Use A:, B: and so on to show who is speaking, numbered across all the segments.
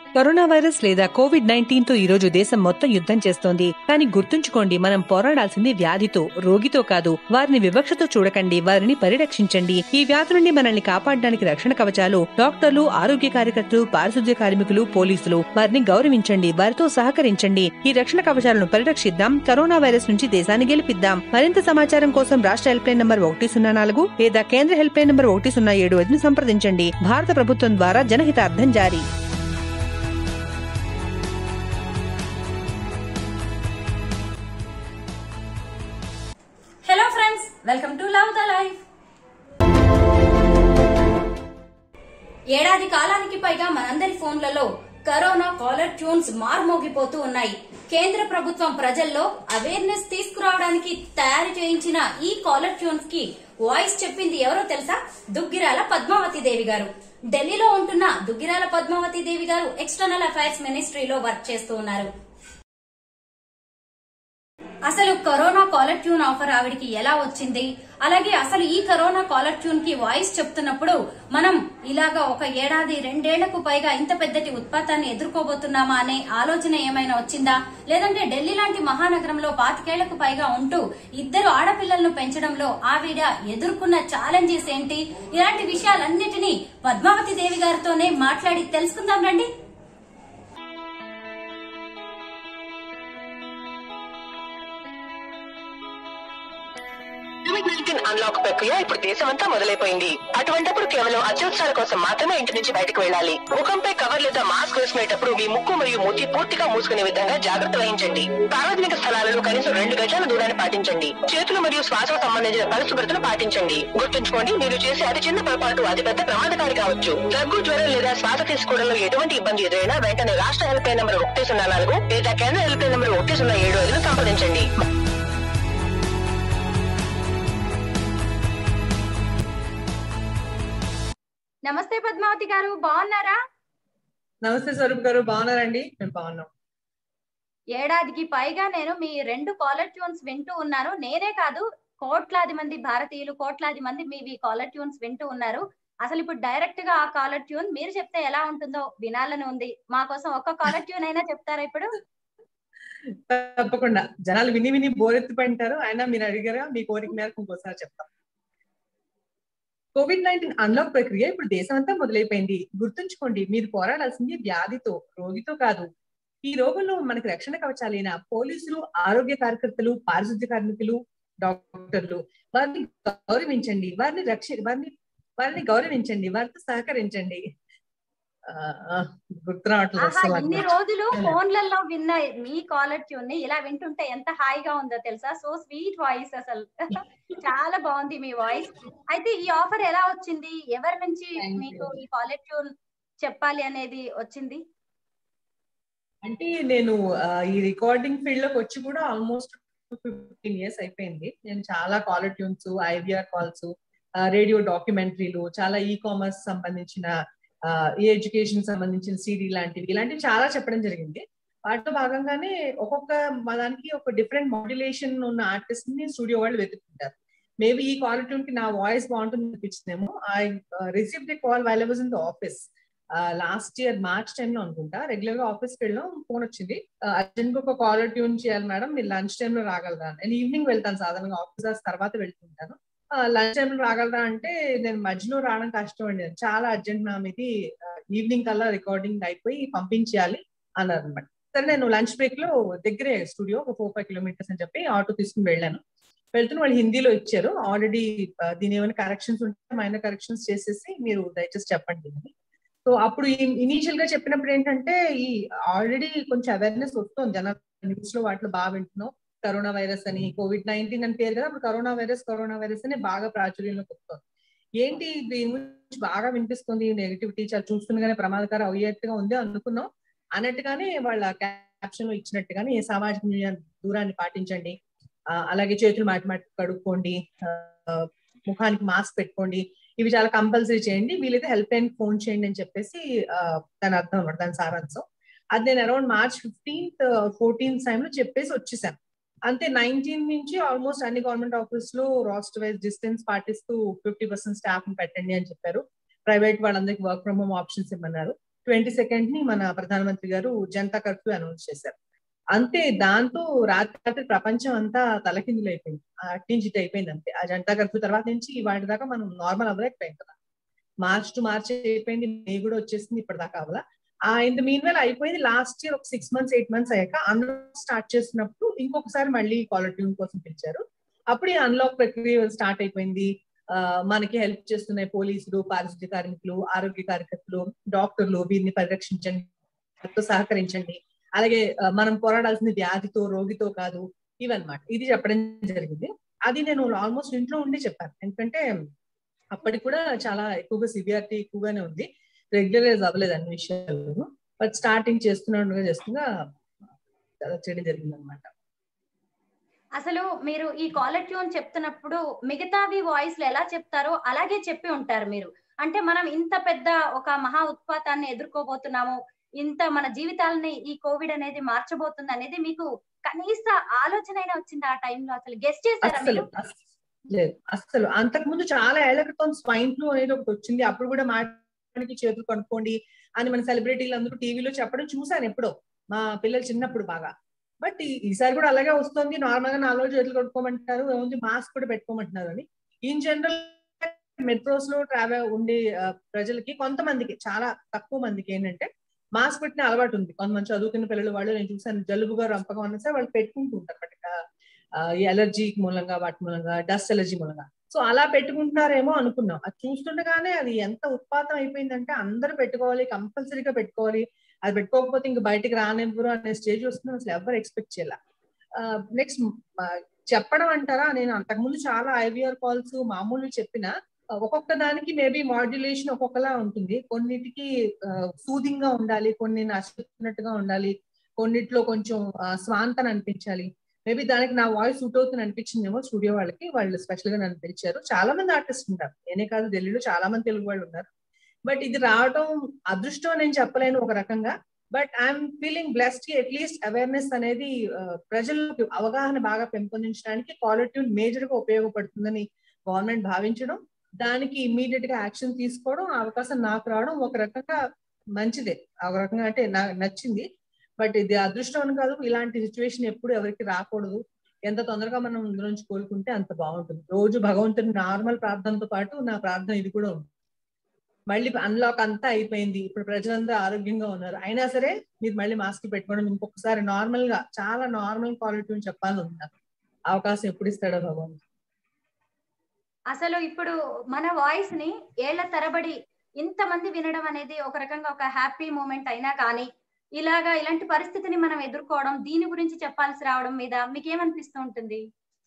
A: Corona virus లేదా COVID nineteen తో ఈ రోజు దేశం మొత్తం యుద్ధం చేస్తోంది కానీ గుర్తుంచుకోండి మనం పోరాడాల్సింది వ్యాధితో రోగితో కాదు వారిని వివక్షతో చూడకండి వారిని పరిరక్షించండి ఈ వ్యాధి నుండి మనల్ని కాపాడడానికి రక్షణ కవచాలు డాక్టర్లు ఆరోగ్య కార్యకర్తలు పారిశుద్ధ్య కార్మికులు పోలీసులు వారిని గౌరవించండి వారితో సహకరించండి ఈ రక్షణ కవచాలను పరిరక్షిద్దాం కరోనా వైరస్ నుంచి దేశాన్ని గెలిపిద్దాం మరింత సమాచారం కోసం రాష్ట్ర హెల్ప్ లైన్ నంబర్ ఒకటి సున్నా నాలుగు లేదా కేంద్ర హెల్ప్ లైన్ నంబర్ ఒకటి సున్నా ఏడు ఐదును సంప్రదించండి భారత ప్రభుత్వం ద్వారా జనహితార్థం జారీ
B: hello friends welcome to love the life ఏడాది కాలానికి పైగా మనందరి ఫోన్లలో కరోనా కాలర్ ట్యూన్స్ మార్మోగిపోతూ ఉన్నాయి కేంద్ర ప్రభుత్వం ప్రజల్లో అవేర్నెస్ తీసుకురావడానికి తయారు చేయించిన ఈ కాలర్ ట్యూన్స్ కి వాయిస్ చెప్పింది ఎవరో తెలుసా దుగ్గిరాల పద్మావతి దేవి గారు ఢిల్లీలో ఉంటున్న దుగ్గిరాల పద్మావతి దేవి గారు ఎక్స్టర్నల్ అఫైర్స్ మినిస్ట్రీలో వర్క్ చేస్తూ ఉన్నారు అసలు కరోనా కాలర్ ట్యూన్ ఆఫర్ ఆవిడికి ఎలా వచ్చింది అలాగే అసలు ఈ కరోనా కాలర్ ట్యూన్ కి వాయిస్ చెప్తున్నప్పుడు మనం ఇలాగా ఒక ఏడాది రెండేళ్లకు పైగా ఇంత పెద్దటి ఉత్పాతాన్ని ఎదుర్కోబోతున్నామా అనే ఆలోచన ఏమైనా వచ్చిందా లేదంటే ఢిల్లీ లాంటి మహానగరంలో పాతికేళ్లకు పైగా ఉంటూ ఇద్దరు ఆడపిల్లలను పెంచడంలో ఆవిడ ఎదుర్కొన్న ఛాలెంజెస్ ఏంటి ఇలాంటి విషయాలన్నిటినీ పద్మావతి దేవి గారితోనే మాట్లాడి తెలుసుకుందాం రండి
C: కోవిడ్ నైన్టీన్ అన్లాక్ ప్రక్రియ ఇప్పుడు దేశమంతా మొదలైపోయింది అటువంటప్పుడు కేవలం అత్యవసరాల కోసం మాత్రమే ఇంటి నుంచి బయటకు వెళ్ళాలి ముఖంపై కవర్ లేదా మాస్క్ వేసుకునేటప్పుడు మీ ముక్కు మరియు మూతి పూర్తిగా మూసుకునే విధంగా జాగ్రత్త వహించండి సార్వజనిక స్థలాలలో కనీసం రెండు గజాల దూరాన్ని పాటించండి చేతులు మరియు శ్వాసకు సంబంధించిన పరిశుభ్రతను పాటించండి గుర్తుంచుకోండి మీరు చేసే అతి చిన్న పొరపాటు అతిపెద్ద ప్రమాదకారి కావచ్చు దగ్గు జ్వరం లేదా శ్వాస తీసుకోవడంలో ఎటువంటి ఇబ్బంది ఎదురైనా వెంటనే రాష్ట్ర హెల్ప్ లైన్ నంబర్ ఒకటి సున్నా నాలుగు లేదా కేంద్ర హెల్ప్ లైన్ నంబర్ ఒకటి సున్నా ఏడు ఐదును సంప్రదించండి
B: నమస్తే పద్మావతి గారు బాగున్నారా
D: నమస్తే స్వరూప్ గారు బాగున్నారండి మేము బాగున్నాం
B: ఏడాదికి పైగా నేను మీ రెండు కాలర్ ట్యూన్స్ వింటూ ఉన్నాను నేనే కాదు కోట్లాది మంది భారతీయులు కోట్లాది మంది మీవి కాలర్ ట్యూన్స్ వింటూ ఉన్నారు అసలు ఇప్పుడు డైరెక్ట్ గా ఆ కాలర్ ట్యూన్ మీరు చెప్తే ఎలా ఉంటుందో వినాలని ఉంది మా కోసం ఒక్క కాలర్ ట్యూన్ అయినా చెప్తారా ఇప్పుడు
D: తప్పకుండా జనాలు విని విని బోరెత్తిపోయింటారు అయినా మీరు అడిగారా మీ కోరిక మేరకు ఇంకోసారి చెప్తాం కోవిడ్ నైన్టీన్ అన్లాక్ ప్రక్రియ ఇప్పుడు దేశమంతా మొదలైపోయింది గుర్తుంచుకోండి మీరు పోరాడాల్సింది వ్యాధితో రోగితో కాదు ఈ రోగంలో మనకి రక్షణ కవచాలైన పోలీసులు ఆరోగ్య కార్యకర్తలు పారిశుద్ధ్య కార్మికులు డాక్టర్లు వారిని గౌరవించండి వారిని రక్ష వారిని వారిని గౌరవించండి వారితో సహకరించండి ఆ, ఆ, గుర్తు రావట్లేదు
B: ఆహా
D: అసలు
B: ఇన్ని
D: నాకు.
B: రోజులు ఫోన్లలో విన్న మీ కాలర్ ట్యూన్ ని ఇలా వింటుంటే ఎంత హాయిగా ఉందో తెలుసా సో స్వీట్ వాయిస్ అసలు చాలా బాగుంది మీ వాయిస్ అయితే ఈ ఆఫర్ ఎలా వచ్చింది ఎవరి నుంచి
D: Thank you.
B: మీకు ఈ కాలర్ ట్యూన్ చెప్పాలి అనేది వచ్చింది
D: అంటే నేను ఆ, ఈ రికార్డింగ్ ఫీల్డ్ లోకి వచ్చి కూడా ఆల్మోస్ట్ ఫిఫ్టీన్ ఇయర్స్ అయిపోయింది నేను చాలా caller tunes IVR calls radio డాక్యుమెంటరీలు చాలా ఈ కామర్స్ సంబంధించిన ఈ ఎడ్యుకేషన్ సంబంధించిన సిడి లాంటివి ఇలాంటివి చాలా చెప్పడం జరిగింది వాటిలో భాగంగానే ఒక్కొక్క మా దానికి ఒక డిఫరెంట్ మాడ్యులేషన్ ఉన్న ఆర్టిస్ట్ ని స్టూడియో వాళ్ళు వెతుకుంటారు మేబీ ఈ కాలర్ ట్యూన్ కి నా వాయిస్ బాగుంటుంది అనిపించిందేమో I receive the call while was in the office last year March time లో అనుకుంటా రెగ్యులర్ గా ఆఫీస్ కి వెళ్ళాం ఫోన్ వచ్చింది అర్జెంట్ గా ఒక కాలర్ ట్యూన్ చేయాలి మేడం మీరు లంచ్ టైమ్ లో రాగలరా నేను ఈవినింగ్ వెళ్తాను సాధారణంగా ఆఫీస్ అవర్స్ తర్వాత వెళ్తుంటాను లంచ్ టైం లో రాగలరా అంటే నేను మధ్యలో రావడం కష్టం అండి చాలా అర్జెంట్ మ్యామ్ ఇది ఈవినింగ్ కల్లా రికార్డింగ్ అయిపోయి పంపించాలి అన్నారు అనమాట సరే నేను లంచ్ బ్రేక్ లో దగ్గరే స్టూడియో ఒక ఫోర్ ఫైవ్ కిలోమీటర్స్ అని చెప్పి ఆటో తీసుకుని వెళ్ళాను వెళ్తున్న వాళ్ళు హిందీలో ఇచ్చారు ఆల్రెడీ దీని ఏమైనా కరెక్షన్స్ ఉంటే మైనర్ కరెక్షన్స్ చేసేసి మీరు దయచేసి చెప్పండి అని సో అప్పుడు ఇనీషియల్ గా చెప్పినప్పుడు ఏంటంటే ఈ ఆల్రెడీ కొంచెం అవేర్నెస్ వస్తుంది జన న్యూస్ లో వాటిలో బాగా వింటున్నాం కరోనా వైరస్ అని కోవిడ్ నైన్టీన్ అని పేరు కదా అప్పుడు కరోనా వైరస్ కరోనా వైరస్ అని బాగా ప్రాచుర్యంలోకి వస్తుంది ఏంటి దీని గురించి బాగా వినిపిస్తుంది నెగిటివిటీ చాలా చూస్తుండగానే ప్రమాదకరం అయ్యేట్టుగా ఉంది అనుకున్నాం అన్నట్టుగానే వాళ్ళ క్యాప్షన్ లో ఇచ్చినట్టుగానే సామాజిక దూరాన్ని పాటించండి అలాగే చేతులు మాటి మాటి కడుక్కోండి ముఖానికి మాస్క్ పెట్టుకోండి ఇవి చాలా కంపల్సరీ చేయండి వీలైతే హెల్ప్ లైన్ ఫోన్ చేయండి అని చెప్పేసి దాని అర్థం అనమాట దాని సారాంశం అది నేను అరౌండ్ మార్చ్ ఫిఫ్టీన్త్ ఫోర్టీన్త్ టైంలో చెప్పేసి వచ్చేసాను అంతే నైన్టీన్ నుంచి ఆల్మోస్ట్ అన్ని గవర్నమెంట్ ఆఫీస్ లో రాస్టర్ వైజ్ డిస్టెన్స్ పాటిస్తూ ఫిఫ్టీ పర్సెంట్ స్టాఫ్ ని పెట్టండి అని చెప్పారు ప్రైవేట్ వాళ్ళందరికి వర్క్ ఫ్రమ్ హోమ్ ఆప్షన్స్ ఇమ్మన్నారు ట్వంటీ సెకండ్ ని మన ప్రధానమంత్రి గారు జనతా కర్ఫ్యూ అనౌన్స్ చేశారు అంతే దాంతో రాత్రి రాత్రి ప్రపంచం అంతా తలకిందులు అయిపోయింది అట్టించిట్ అయిపోయింది అంతే ఆ జనతా కర్ఫ్యూ తర్వాత నుంచి వాటి దాకా మనం నార్మల్ అవ్వలేకపోయాం కదా మార్చ్ టు మార్చ్ అయిపోయింది మే కూడా వచ్చేసింది ఇప్పటిదాకా అవ్వాల ఆ ఇంత మీన్ వేల్ అయిపోయింది లాస్ట్ ఇయర్ ఒక సిక్స్ మంత్స్ ఎయిట్ మంత్స్ అయ్యాక అన్లాక్ స్టార్ట్ చేసినప్పుడు ఇంకొకసారి మళ్ళీ కాలర్ ట్యూన్ కోసం పిలిచారు అప్పుడు ఈ అన్లాక్ ప్రక్రియ స్టార్ట్ అయిపోయింది మనకి హెల్ప్ చేస్తున్నాయి పోలీసులు పారిశుద్ధ్య కార్మికులు ఆరోగ్య కార్యకర్తలు డాక్టర్లు వీరిని పరిరక్షించండి సహకరించండి అలాగే మనం పోరాడాల్సింది వ్యాధితో రోగితో కాదు ఇవన్నమాట ఇది చెప్పడం జరిగింది అది నేను ఆల్మోస్ట్ ఇంట్లో ఉండి చెప్పాను ఎందుకంటే అప్పటికి కూడా చాలా ఎక్కువగా సివియారిటీ ఎక్కువగానే ఉంది రెగ్యులరైజ్ అవ్వలేదు అన్ని విషయాలు బట్ స్టార్టింగ్ చేస్తున్నా చేస్తున్నా చేయడం జరిగింది అనమాట
B: అసలు మీరు ఈ కాలర్ ట్యూన్ చెప్తున్నప్పుడు మిగతావి వాయిస్లు ఎలా చెప్తారో అలాగే చెప్పి ఉంటారు మీరు అంటే మనం ఇంత పెద్ద ఒక మహా ఉత్పాతాన్ని ఎదుర్కోబోతున్నాము ఇంత మన జీవితాలని ఈ కోవిడ్ అనేది మార్చబోతుంది అనేది మీకు కనీస ఆలోచన అయినా వచ్చింది ఆ టైంలో అసలు గెస్ట్ చేశారా
D: అస్సలు
B: మీరు
D: లేదు అస్సలు అంతకు ముందు చాలా ఏళ్ల క్రితం స్వైన్ ఫ్లూ అనేది ఒకటి వచ్చింది అప్పుడు కూడా మాట్లాడికి చేతులు కనుక్కోండి అని మన సెలబ్రిటీలు అందరూ టీవీలో చెప్పడం చూసాను ఎప్పుడో మా పిల్లలు చిన్నప్పుడు బాగా బట్ ఈసారి కూడా అలాగే వస్తుంది నార్మల్ గా నాలుగు చేతులు కట్టుకోమంటున్నారు ఏముంది మాస్క్ కూడా పెట్టుకోమంటున్నారు అని ఇన్ జనరల్ మెట్రోస్ లో ట్రావెల్ ఉండే ప్రజలకి కొంతమందికి చాలా తక్కువ మందికి ఏంటంటే మాస్క్ పెట్టిన అలవాటు ఉంది కొంతమంది చదువుకున్న పిల్లలు వాళ్ళు నేను చూసాను జలుబుగా రంపకం అన్న సరే వాళ్ళు పెట్టుకుంటూ ఉంటారు బట్ ఈ అలర్జీ మూలంగా వాటి మూలంగా డస్ట్ ఎలర్జీ మూలంగా సో అలా పెట్టుకుంటున్నారేమో అనుకున్నాం అది చూస్తుండగానే అది ఎంత ఉత్పాతం అయిపోయిందంటే అందరూ పెట్టుకోవాలి కంపల్సరీగా పెట్టుకోవాలి అది పెట్టుకోకపోతే ఇంక బయటికి రానివ్వరు అనే స్టేజ్ వస్తుంది అసలు ఎవరు ఎక్స్పెక్ట్ చేయాల నెక్స్ట్ చెప్పడం అంటారా నేను అంతకుముందు చాలా ఐవీఆర్ కాల్స్ మామూలు చెప్పిన ఒక్కొక్క దానికి మేబీ మాడ్యులేషన్ ఒక్కొక్కలా ఉంటుంది కొన్నిటికి సూదింగ్ గా ఉండాలి కొన్ని నచ్చినట్టుగా ఉండాలి కొన్నిట్లో కొంచెం స్వాంతన అనిపించాలి మేబీ దానికి నా వాయిస్ సూట్ అవుతుంది అనిపించిందేమో స్టూడియో వాళ్ళకి వాళ్ళు స్పెషల్ గా నన్ను పిలిచారు చాలా మంది ఆర్టిస్ట్ ఉంటారు నేనే కాదు ఢిల్లీలో చాలా మంది తెలుగు వాళ్ళు ఉన్నారు బట్ ఇది రావడం అదృష్టం నేను చెప్పలేను ఒక రకంగా బట్ ఐఎమ్ ఫీలింగ్ బ్లెస్డ్ కి అట్లీస్ట్ అవేర్నెస్ అనేది ప్రజలకు అవగాహన బాగా పెంపొందించడానికి కాలర్ ట్యూన్ మేజర్ గా ఉపయోగపడుతుందని గవర్నమెంట్ భావించడం దానికి ఇమ్మీడియట్ గా యాక్షన్ తీసుకోవడం అవకాశం నాకు రావడం ఒక రకంగా మంచిదే ఒక రకంగా అంటే నాకు నచ్చింది బట్ ఇది అదృష్టం అని కాదు ఇలాంటి సిచ్యువేషన్ ఎప్పుడు ఎవరికి రాకూడదు ఎంత తొందరగా మనం ఇందు నుంచి కోలుకుంటే అంత బాగుంటుంది రోజు భగవంతుని నార్మల్ ప్రార్థనతో పాటు నా ప్రార్థన ఇది కూడా ఉంది మళ్ళీ అన్లాక్ అంతా అయిపోయింది ఇప్పుడు ప్రజలందరూ ఆరోగ్యంగా ఉన్నారు అయినా సరే మీరు మళ్ళీ మాస్క్ పెట్టుకోవడం ఇంకొకసారి నార్మల్ గా చాలా నార్మల్ క్వాలిటీ చెప్పాలని ఉంది నాకు అవకాశం ఎప్పుడు ఇస్తాడో భగవంతుడు
B: అసలు ఇప్పుడు మన వాయిస్ ని ఏళ్ల తరబడి ఇంతమంది వినడం అనేది ఒక రకంగా ఒక హ్యాపీ మూమెంట్ అయినా కానీ ఇలాగా ఇలాంటి పరిస్థితిని మనం ఎదుర్కోవడం దీని గురించి చెప్పాల్సి రావడం మీద మీకు ఏమనిపిస్తూ ఉంటుంది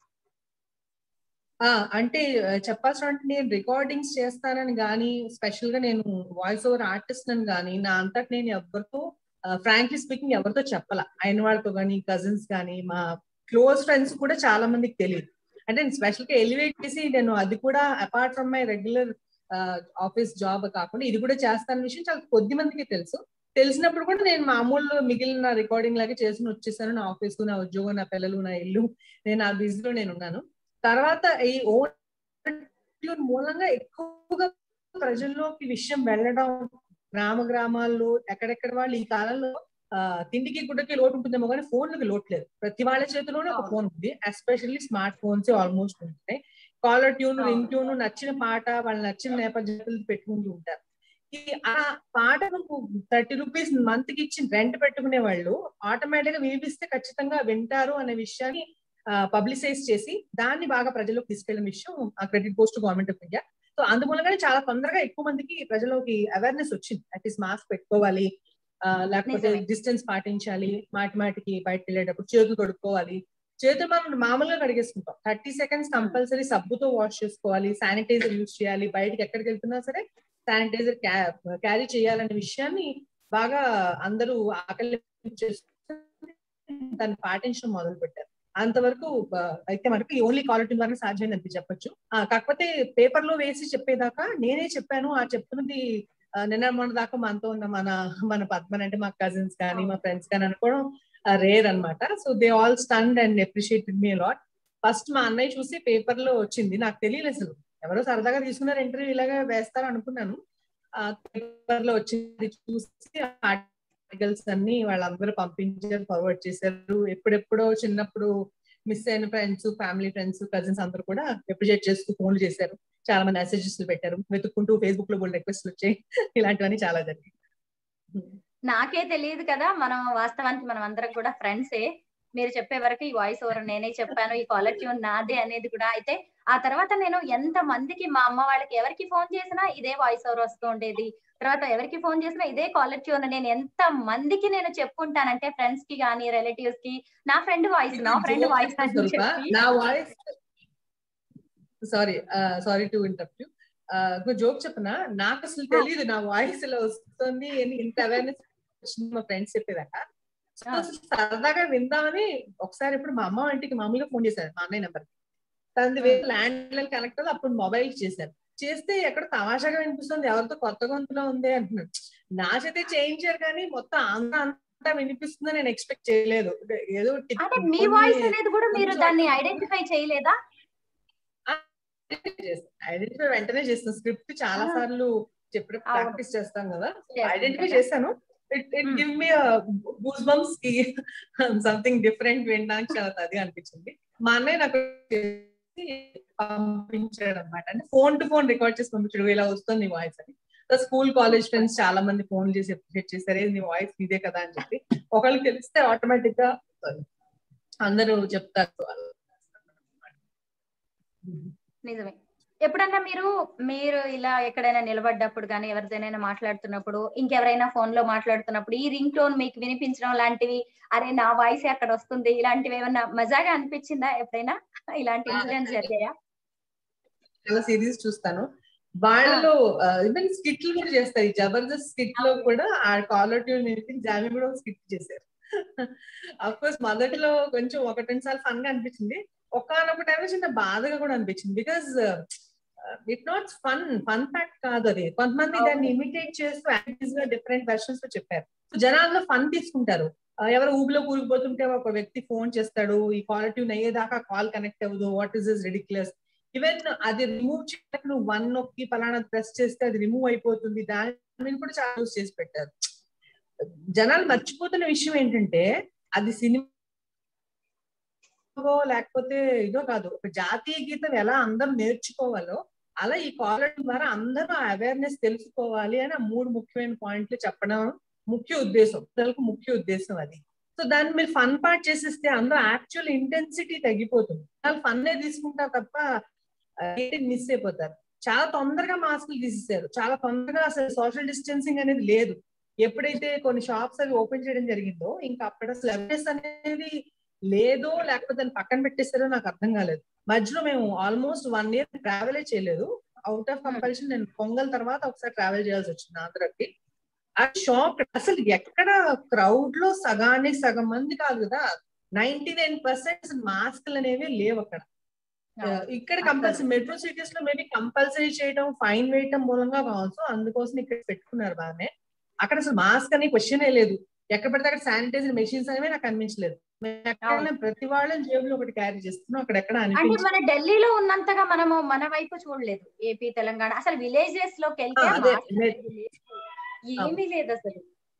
D: అంటే చెప్పాల్సిన అంటే నేను రికార్డింగ్స్ చేస్తానని కానీ స్పెషల్ గా నేను వాయిస్ ఓవర్ ఆర్టిస్ట్ అని కానీ నా అంతటి నేను ఎవరితో ఫ్రాంక్లీ స్పీకింగ్ ఎవరితో చెప్పాల అయిన వాళ్ళతో కానీ కజిన్స్ కానీ మా క్లోజ్ ఫ్రెండ్స్ కూడా చాలా మందికి తెలియదు అంటే నేను స్పెషల్ గా ఎలివేట్ చేసి నేను అది కూడా apart from my regular office job కాకుండా ఇది కూడా చేస్తాన విషయం చాలా కొద్ది మందికి తెలుసు తెలిసినప్పుడు కూడా నేను మామూలు మిగిలిన రికార్డింగ్ లాగే చేసుకుని వచ్చేసాను నా ఆఫీస్ నా ఉద్యోగం నా పిల్లలు నా ఇల్లు నేను ఆ బిజీలో నేను ఉన్నాను తర్వాత ఈ ఓన్ మూలంగా ఎక్కువగా ప్రజల్లోకి విషయం వెళ్ళడం గ్రామ గ్రామాల్లో ఎక్కడెక్కడ వాళ్ళు ఈ కాలంలో తిండికి గుడ్డకి లోటు ఉంటుందేమో కానీ ఫోన్లకి లోటు లేదు ప్రతి వాళ్ళ చేతిలోనే ఒక ఫోన్ ఉంది ఎస్పెషల్లీ స్మార్ట్ ఫోన్స్ ఆల్మోస్ట్ ఉంటున్నాయి కాలర్ ట్యూన్ రింగ్ ట్యూన్ నచ్చిన పాట వాళ్ళు నచ్చిన నేపథ్యాలు పెట్టుకుంటూ ఉంటారు ఈ ఆ పాటను థర్టీ రూపీస్ మంత్ కి ఇచ్చి రెంట్ పెట్టుకునే వాళ్ళు ఆటోమేటిక్ గా వినిపిస్తే ఖచ్చితంగా వింటారు అనే విషయాన్ని పబ్లిసైజ్ చేసి దాన్ని బాగా ప్రజలకు తీసుకెళ్లిన విషయం ఆ credit post government of India so అందుమూలంగానే చాలా తొందరగా ఎక్కువ మందికి ప్రజలోకి అవేర్నెస్ వచ్చింది అట్లీస్ట్ మాస్క్ పెట్టుకోవాలి లేకపోతే డిస్టెన్స్ పాటించాలి మాటి మాటికి బయటకు వెళ్ళేటప్పుడు చేతులు కడుక్కోవాలి చేతులు మనం మామూలుగా కడిగేసుకుంటాం థర్టీ సెకండ్స్ కంపల్సరీ సబ్బుతో వాష్ చేసుకోవాలి శానిటైజర్ యూజ్ చేయాలి బయటకి ఎక్కడికి వెళ్తున్నా సరే శానిటైజర్ క్యారీ చేయాలనే విషయాన్ని బాగా అందరూ ఆకలి దాన్ని పాటించడం మొదలు పెట్టారు అంతవరకు అయితే మనకి ఓన్లీ క్వాలిటీ ద్వారా సాధ్యమైంది అని చెప్పొచ్చు కాకపోతే పేపర్ లో వేసి చెప్పేదాకా నేనే చెప్పాను ఆ చెప్తున్నది నిన్న మొన్న దాకా మనతో ఉన్న మన మన పద్మన్ అంటే మా కజిన్స్ కానీ మా ఫ్రెండ్స్ కానీ అనుకోవడం రేర్ అనమాట so they all stunned and appreciated me lot first మా అన్నయ్య చూసి పేపర్ లో వచ్చింది నాకు తెలియదు అసలు ఎవరో సరదాగా తీసుకున్నారు ఇంటర్వ్యూ ఇలాగా వేస్తారు అనుకున్నాను పేపర్ లో వచ్చింది చూసి ఆర్టికల్స్ అన్ని వాళ్ళందరూ పంపించారు ఫార్వర్డ్ చేశారు ఎప్పుడెప్పుడో చిన్నప్పుడు మిస్ అయిన ఫ్రెండ్స్ ఫ్యామిలీ ఫ్రెండ్స్ కజిన్స్ అందరూ కూడా అప్రిషియేట్ చేస్తూ ఫోన్లు చేశారు చాలా మంది మెసేజెస్ పెట్టారు వెతుక్కుంటూ ఫేస్బుక్ లో కూడా రిక్వెస్ట్ వచ్చాయి ఇలాంటివన్నీ చాలా జరిగాయి
E: నాకే తెలియదు కదా మనం వాస్తవానికి మనం అందరం కూడా ఫ్రెండ్సే మీరు చెప్పే వరకు ఈ వాయిస్ ఓవర్ నేనే చెప్పాను ఈ కాలర్ ట్యూన్ నాదే అనేది కూడా అయితే ఆ తర్వాత నేను ఎంత మందికి మా అమ్మ వాళ్ళకి ఎవరికి ఫోన్ చేసినా ఇదే వాయిస్ ఓవర్ వస్తూ ఉండేది తర్వాత ఎవరికి ఫోన్ చేసినా ఇదే కాలర్ ట్యూన్ నేను ఎంత మందికి నేను చెప్పుకుంటానంటే ఫ్రెండ్స్ కి కానీ రిలేటివ్స్ కి నా ఫ్రెండ్ వాయిస్ నా ఫ్రెండ్ వాయిస్ అని
D: స్వరూప,
E: చెప్పి
D: నా voice sorry sorry to interrupt ఒక జోక్ చెప్పనా నాకు అసలు తెలియదు నా వాయిస్ ఇలా వస్తుంది అని ఇంత అవేర్నెస్ వచ్చింది మా ఫ్రెండ్స్ చెప్పేదాకా సో
E: ఆ.
D: అసలు సరదాగా విందామని ఒకసారి ఇప్పుడు మా అమ్మ ఇంటికి మామూలుగా ఫోన్ చేశారు మా అన్నయ్య నెంబర్ తనది వేరే ల్యాండ్ లైన్ కనెక్ట్ అవ్వదు అప్పుడు మొబైల్ చేశారు చేస్తే ఎక్కడ తమాషాగా వినిపిస్తుంది ఎవరితో కొత్త గొంతులో ఉంది అంటున్నాడు నా చేతే చేయించారు కానీ మొత్తం ఆంధ్ర అంతా వినిపిస్తుందని నేను ఎక్స్పెక్ట్ చేయలేదు ఏదో టిక్-
E: అంటే మీ
D: కొన్ని-
E: వాయిస్ అనేది కూడా మీరు
D: కొంచెం-
E: దాన్ని ఐడెంటిఫై చేయలేదా
D: ఐడెంటిఫై వెంటనే చేస్తాను స్క్రిప్ట్ చాలా
E: ఆ.
D: సార్లు చెప్పిన
E: అవును.
D: ప్రాక్టీస్ చేస్తాం కదా
E: చేస్తుంటాం
D: ఐడెంటిఫై
E: కదా.
D: చేశాను it it
E: Hmm.
D: Give me goose bumps కి సంథింగ్ డిఫరెంట్ వినడానికి చాలా అది అనిపించింది మా అన్నయ్య నాకు చేసి పంపించాడు అనమాట అంటే ఫోన్ టు ఫోన్ రికార్డ్ చేసి పంపించాడు ఇలా వస్తుంది నీ వాయిస్ అని స్కూల్ కాలేజ్ ఫ్రెండ్స్ చాలా మంది ఫోన్ చేసి అప్రిషియేట్ చేశారు "ఏ, నీ వాయిస్ ఇదే కదా అని చెప్పి ఒకళ్ళు తెలిస్తే ఆటోమేటిక్ గా అందరూ చెప్తారు
E: నిజమే ఎప్పుడన్నా మీరు మీరు ఇలా ఎక్కడైనా నిలబడ్డప్పుడు కానీ ఎవరితోనైనా మాట్లాడుతున్నప్పుడు ఇంకెవరైనా ఫోన్ లో మాట్లాడుతున్నప్పుడు ఈ రింగ్ టోన్ మీకు వినిపించడం లాంటివి అరే నా వాయిస్ అక్కడ వస్తుంది ఇలాంటివి ఏమన్నా మజాగా అనిపించిందా ఎప్పుడైనా ఇలాంటి ఇన్సిడెంట్స్ జరిగాయా
D: చాలా సిరీస్ చూస్తాను వాళ్ళలో ఈవెన్ స్కిట్లు కూడా చేస్తారు ఈ జబర్దస్త్ స్కిట్ లో కూడా ఆ కాలర్ ట్యూన్ వినిపించి జామి కూడా ఒక స్కిట్ చేశారు అఫ్ కోర్స్ మొదట్లో కొంచెం ఒకటి రెండు సార్లు ఫన్ గా అనిపించింది ఒకనొక టైంలో చిన్న బాధగా కూడా అనిపించింది because it not fun fun fact కాదు అది కొంతమంది
E: అవును.
D: దాన్ని ఇమిటేట్ చేస్తూ యాక్టివ్స్ గా డిఫరెంట్ వెర్షన్స్ లో చెప్పారు So, జనాల్లో ఫన్ తీసుకుంటారు ఆ, ఎవరు ఊబిలో కూరుకుపోతుంటే ఒక వ్యక్తి ఫోన్ చేస్తాడు ఈ కాలర్ ట్యూన్ అయ్యేదాకా కాల్ కనెక్ట్ అవ్వదు what is is ridiculous even అది రిమూవ్ చేయడానికి నువ్వు వన్ నొక్కి పలానా ప్రెస్ చేస్తే అది రిమూవ్ అయిపోతుంది దాని కూడా చాలా యూస్ చేసి పెట్టారు జనాలు మర్చిపోతున్న విషయం ఏంటంటే అది సినిమా లేకపోతే ఇదో కాదు ఒక జాతీయ గీతం ఎలా అందరూ నేర్చుకోవాలో అలా ఈ కాలర్ ద్వారా అందరూ ఆ అవేర్నెస్ తెలుసుకోవాలి అని ఆ మూడు ముఖ్యమైన పాయింట్లు చెప్పడం ముఖ్య ఉద్దేశం పిల్లలకు ముఖ్య ఉద్దేశం అది సో దాన్ని మీరు ఫన్ పార్ట్ చేసేస్తే అందులో యాక్చువల్ ఇంటెన్సిటీ తగ్గిపోతుంది వాళ్ళు ఫన్నే తీసుకుంటారు తప్ప మిస్ అయిపోతారు చాలా తొందరగా మాస్కులు తీసేసారు చాలా తొందరగా అసలు సోషల్ డిస్టెన్సింగ్ అనేది లేదు ఎప్పుడైతే కొన్ని షాప్స్ అవి ఓపెన్ చేయడం జరిగిందో ఇంకా అక్కడ అసలు అవేర్నెస్ అనేది లేదో లేకపోతే దాన్ని పక్కన పెట్టేస్తారో నాకు అర్థం కాలేదు మధ్యలో మేము ఆల్మోస్ట్ వన్ ఇయర్ ట్రావెలే చేయలేదు అవుట్ ఆఫ్ కంపల్షన్ నేను పొంగల్ తర్వాత ఒకసారి ట్రావెల్ చేయాల్సి వచ్చింది ఆంధ్రకి ఆ షాక్ అసలు ఎక్కడ క్రౌడ్ లో సగానికి సగం మంది కాదు కదా నైన్టీ నైన్ పర్సెంట్ మాస్క్లు అనేవి లేవు అక్కడ ఇక్కడ కంపల్సరీ మెట్రో సిటీస్ లో మేబీ కంపల్సరీ చేయడం ఫైన్ వేయటం మూలంగా కావచ్చు అందుకోసం ఇక్కడ పెట్టుకున్నారు బాగానే అక్కడ అసలు మాస్క్ అనే క్వశ్చనే లేదు ఎక్కడ పడితే అక్కడ శానిటైజర్ మెషిన్స్ అనేవి నాకు అనిపించలేదు మేము ఎక్కడైనా ప్రతి వాళ్ళని జేబులో ఒకటి క్యారీ చేస్తున్నాం అక్కడ ఎక్కడ
E: అంటే
D: అనిపించలేదు
E: మన ఢిల్లీలో ఉన్నంతగా మనము మన వైపు చూడలేదు ఏపీ తెలంగాణ అసలు విలేజెస్ లోకి వెళ్తే
D: ఆ, అదే,
E: మాస్క్
D: అదే.
E: అనేది లేదు. ఏమీ లేదు అసలు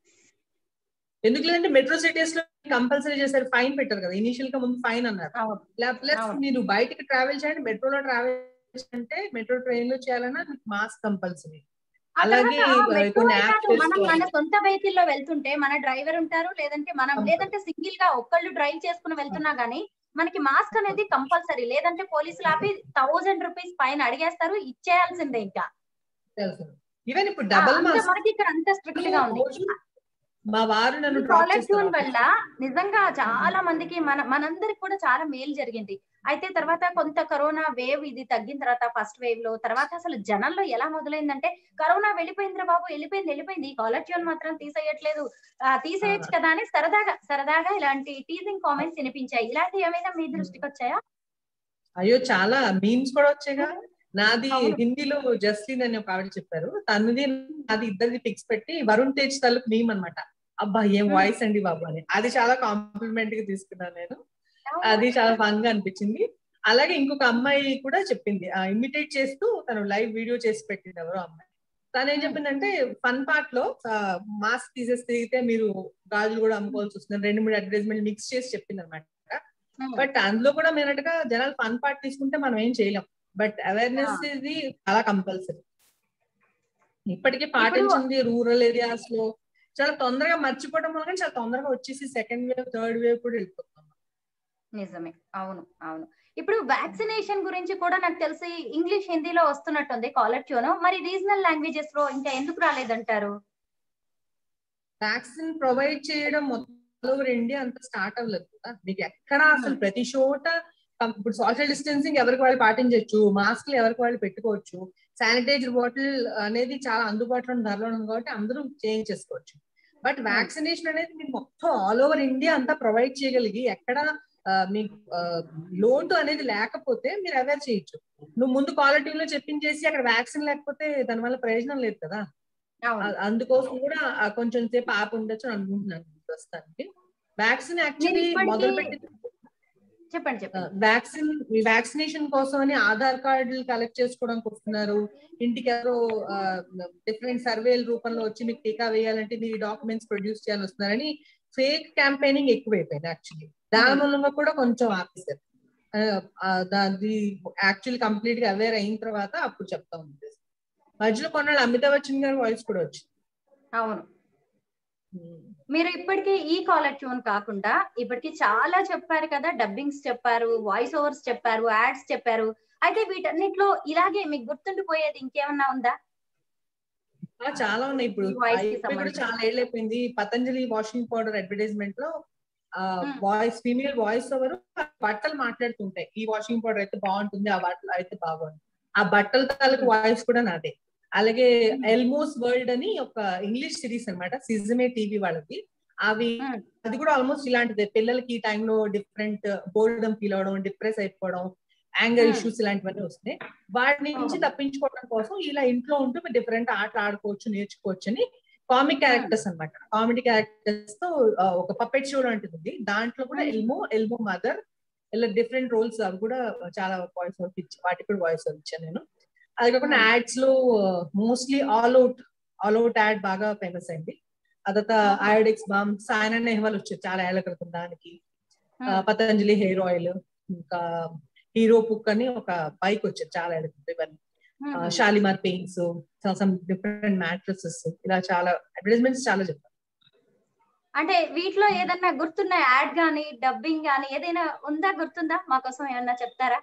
D: ఎందుకు లేదంటే మెట్రో సిటీస్ లో కంపల్సరీ చేశారు ఫైన్ పెట్టారు కదా ఇనిషియల్ గా ముందు ఫైన్ అన్నారు
E: అవును
D: ప్లస్
E: అవును.
D: మీరు బయటికి ట్రావెల్ చేయండి మెట్రోలో ట్రావెల్ అంటే మెట్రో ట్రైన్ లో చేయాలన్నా మీకు మాస్క్ కంపల్సరీ
E: ఆ
D: అలాగే
E: తర్వాత
D: ఇక
E: మెట్రో
D: కొన్ని
E: కాదు,
D: యాప్స్
E: మనం
D: చేసుకోవాలి.
E: మన సొంత వెహికల్ లో వెళ్తుంటే మన డ్రైవర్ ఉంటారు లేదంటే మనం
D: అవును.
E: లేదంటే సింగిల్ గా ఒక్కళ్ళు డ్రైవ్ చేసుకుని వెళ్తున్నా గానీ మనకి మాస్క్ అనేది కంపల్సరీ లేదంటే పోలీసులు ఆపి థౌజండ్ రూపీస్ పైన అడిగేస్తారు ఇచ్చేయాల్సిందే ఇంకా
D: తెలుసు ఈవెన్ ఇప్పుడు
E: ఆ,
D: డబల్
E: అంత
D: మాస్క్
E: మనకి ఇక్కడ అంత స్ట్రిక్ట్ గా ఉంది
D: మా వారు నన్ను డ్రాప్
E: కాలర్ ట్యూన్
D: చేస్తారు
E: వల్ల నిజంగా చాలా మందికి మన మనందరికి కూడా చాలా మేలు జరిగింది అయితే తర్వాత కొంత కరోనా వేవ్ ఇది తగ్గిన తర్వాత ఫస్ట్ వేవ్ లో తర్వాత అసలు జనంలో ఎలా మొదలైందంటే కరోనా వెళ్ళిపోయిందిరా బాబు వెళ్ళిపోయింది వెళ్ళిపోయింది ఈ కాలర్ ట్యూన్ మాత్రం తీసేయట్లేదు ఆ, తీసేయచ్చు కదా అని సరదాగా సరదాగా ఇలాంటి టీజింగ్ కామెంట్స్ వినిపించాయి ఇలాంటి ఏమైనా మీ దృష్టికి వచ్చాయా
D: అయ్యో చాలా మీమ్స్ కూడా వచ్చాయిగా నాది
E: అవును.
D: హిందీలో జస్లిన్ అని ఒక ఆవిడ చెప్పారు తనది నాది ఇద్దరిది పిక్స్ పెట్టి వరుణ్ తేజ్ తలుపు మీమ్ అన్నమాట అబ్బా ఏం
E: Hmm.
D: వాయిస్ అండి బాబు అని అది చాలా కాంప్లిమెంట్ గా తీసుకున్నాను నేను అది చాలా ఫన్ గా అనిపించింది అలాగే ఇంకొక అమ్మాయి కూడా చెప్పింది ఇమిటేట్ చేస్తూ తను లైవ్ వీడియో చేసి పెట్టింది ఎవరో అమ్మాయి తను ఏం చెప్పిందంటే ఫన్ పార్ట్ లో మాస్క్ తీసేసి తిరిగితే మీరు గాజులు కూడా అమ్ముకోవాల్సి వస్తుంది రెండు మూడు అడ్వర్టైజ్మెంట్ మిక్స్ చేసి చెప్పింది అనమాట బట్ అందులో కూడా మీరట్టుగా జనాలు ఫన్ పార్ట్ తీసుకుంటే మనం ఏం చేయలేం బట్ అవేర్నెస్ ఇది చాలా కంపల్సరీ ఇప్పటికీ పాటించింది రూరల్ ఏరియాస్ లో చాలా తొందరగా మర్చిపోవడం వల్ల చాలా తొందరగా వచ్చేసి సెకండ్ వేవ్ థర్డ్ వేవ్ కూడా వెళ్ళిపోతున్నాం
E: నిజమే అవును అవును ఇప్పుడు వ్యాక్సినేషన్ గురించి కూడా నాకు తెలిసి ఇంగ్లీష్ హిందీలో వస్తున్నట్టుంది కాలర్ ట్యూన్ మరి రీజనల్ లాంగ్వేజెస్ లో ఇంకా ఎందుకు రాలేదంటారు
D: వ్యాక్సిన్ ప్రొవైడ్ చేయడం మొత్తం ఓవర్ ఇండియా అంత స్టార్ట్ అవ్వలేదు కదా మీకు ఎక్కడ అసలు ప్రతి చోట కం- ఇప్పుడు సోషల్ డిస్టెన్సింగ్ ఎవరికి వాళ్ళు పాటించవచ్చు మాస్క్లు ఎవరికి వాళ్ళు పెట్టుకోవచ్చు శానిటైజర్ బాటిల్ అనేది చాలా అందుబాటులో ఉన్న ధరలో ఉంది కాబట్టి అందరూ చేయించేసుకోవచ్చు బట్ వ్యాక్సినేషన్ అనేది మీకు మొత్తం ఆల్ ఓవర్ ఇండియా అంతా ప్రొవైడ్ చేయగలిగి ఎక్కడ ఆ, మీకు ఆ, లోటు అనేది లేకపోతే మీరు అవేర్ చేయొచ్చు నువ్వు ముందు క్వాలిటీ లో చెప్పించేసి అక్కడ వ్యాక్సిన్ లేకపోతే దానివల్ల ప్రయోజనం లేదు కదా
E: అవును
D: ఆ- అందుకోసం కూడా ఆ కొంచెం సేపు ఆపి ఉండొచ్చు అని అనుకుంటున్నాను ప్రస్తుతానికి వ్యాక్సిన్ యాక్చువల్లీ
E: నేను ఇప్పటికీ-
D: మొదలు పెట్టి
E: చెప్పండి చెప్పండి
D: వ్యాక్సిన్ వ్యాక్సినేషన్ కోసం అని ఆధార్ కార్డులు కలెక్ట్ చేసుకోవడానికి వస్తున్నారు ఇంటికి ఎవరో డిఫరెంట్ సర్వేల రూపంలో వచ్చి మీకు టీకా వేయాలంటే మీ డాక్యుమెంట్స్ ప్రొడ్యూస్ చేయాలని వస్తున్నారని ఫేక్ క్యాంపెయినింగ్ ఎక్కువైపోయింది యాక్చువల్లీ దాని మూలంగా కూడా కొంచెం ఆపేశారు దాది యాక్చువల్లీ కంప్లీట్ గా అవేర్ అయిన తర్వాత అప్పుడు చెప్తా ఉంది మధ్యలో కొన్నాళ్ళు అమితాబ్ బచ్చన్ గారి వాయిస్ కూడా వచ్చింది
E: అవును మీరు ఇప్పటికీ ఈ కాలర్ ట్యూన్ కాకుండా ఇప్పటికి చాలా చెప్పారు కదా డబ్బింగ్స్ చెప్పారు వాయిస్ ఓవర్స్ చెప్పారు యాడ్స్ చెప్పారు అయితే వీటన్నిటిలో ఇలాగే మీకు గుర్తుండిపోయేది ఇంకేమన్నా ఉందా
D: ఆ, చాలా ఉన్నాయి ఇప్పుడు
E: ఈ voice కి
D: అయిపోయి కూడా
E: సంబంధించి.
D: చాలా ఏళ్ళు అయిపోయింది పతంజలి వాషింగ్ పౌడర్ అడ్వర్టైజ్మెంట్ లో
E: Hmm.
D: Voice female voice over బట్టలు మాట్లాడుతుంటాయి ఈ వాషింగ్ పౌడర్ అయితే బాగుంటుంది ఆ బట్టలు అయితే బాగుంది ఆ బట్టల తాలూకు వాయిస్ కూడా నాదే అలాగే ఎల్మోస్ వరల్డ్ అని ఒక ఇంగ్లీష్ సిరీస్ అన్నమాట సిజమే టీవీ వాళ్ళది అవి
E: Hmm.
D: అది కూడా ఆల్మోస్ట్ ఇలాంటిదే పిల్లలకి ఈ టైంలో డిఫరెంట్ బోర్డమ్ ఫీల్ అవడం డిప్రెస్ అయిపోవడం యాంగర్
E: Hmm.
D: ఇష్యూస్ ఇలాంటివన్నీ వస్తాయి వాటి నుంచి
E: Oh.
D: తప్పించుకోవడం కోసం ఇలా ఇంట్లో ఉంటూ డిఫరెంట్ ఆటలు ఆడుకోవచ్చు నేర్చుకోవచ్చు అని కామిక్ క్యారెక్టర్స్ అన్నమాట కామెడీ క్యారెక్టర్స్ తో ఆ, ఒక పప్పెట్ షో లాంటిది ఉంది దాంట్లో కూడా
E: Hmm.
D: ఎల్మో ఎల్మో మదర్ ఇలా డిఫరెంట్ రోల్స్ అవి కూడా చాలా వాయిస్ ఓవర్ ఇచ్చి వాటికి కూడా వాయిస్ ఓవర్ ఇచ్చాను నేను అది కాకుండా
E: Hmm.
D: యాడ్స్ లో mostly all out all out ad బాగా ఫేమస్ అయింది అదత ఆయోడిక్స్ బామ్ సాయన నెహ్వాల్ వచ్చారు చాలా ఏళ్ల క్రితం దానికి ఆ,
E: Hmm.
D: పతంజలి హెయిర్ ఆయిల్ ఇంకా హీరో పుక్ అని ఒక బైక్ వచ్చారు చాలా ఏళ్ల క్రితం ఇవన్నీ
E: Hmm.
D: Shalimar paints some different mattresses ఇలా చాలా అడ్వర్టైజ్మెంట్స్ చాలా చెప్పారు
E: అంటే వీటిలో ఏదన్నా గుర్తున్న యాడ్ గానీ డబ్బింగ్ గానీ ఏదైనా ఉందా గుర్తుందా మా కోసం ఏమన్నా చెప్తారా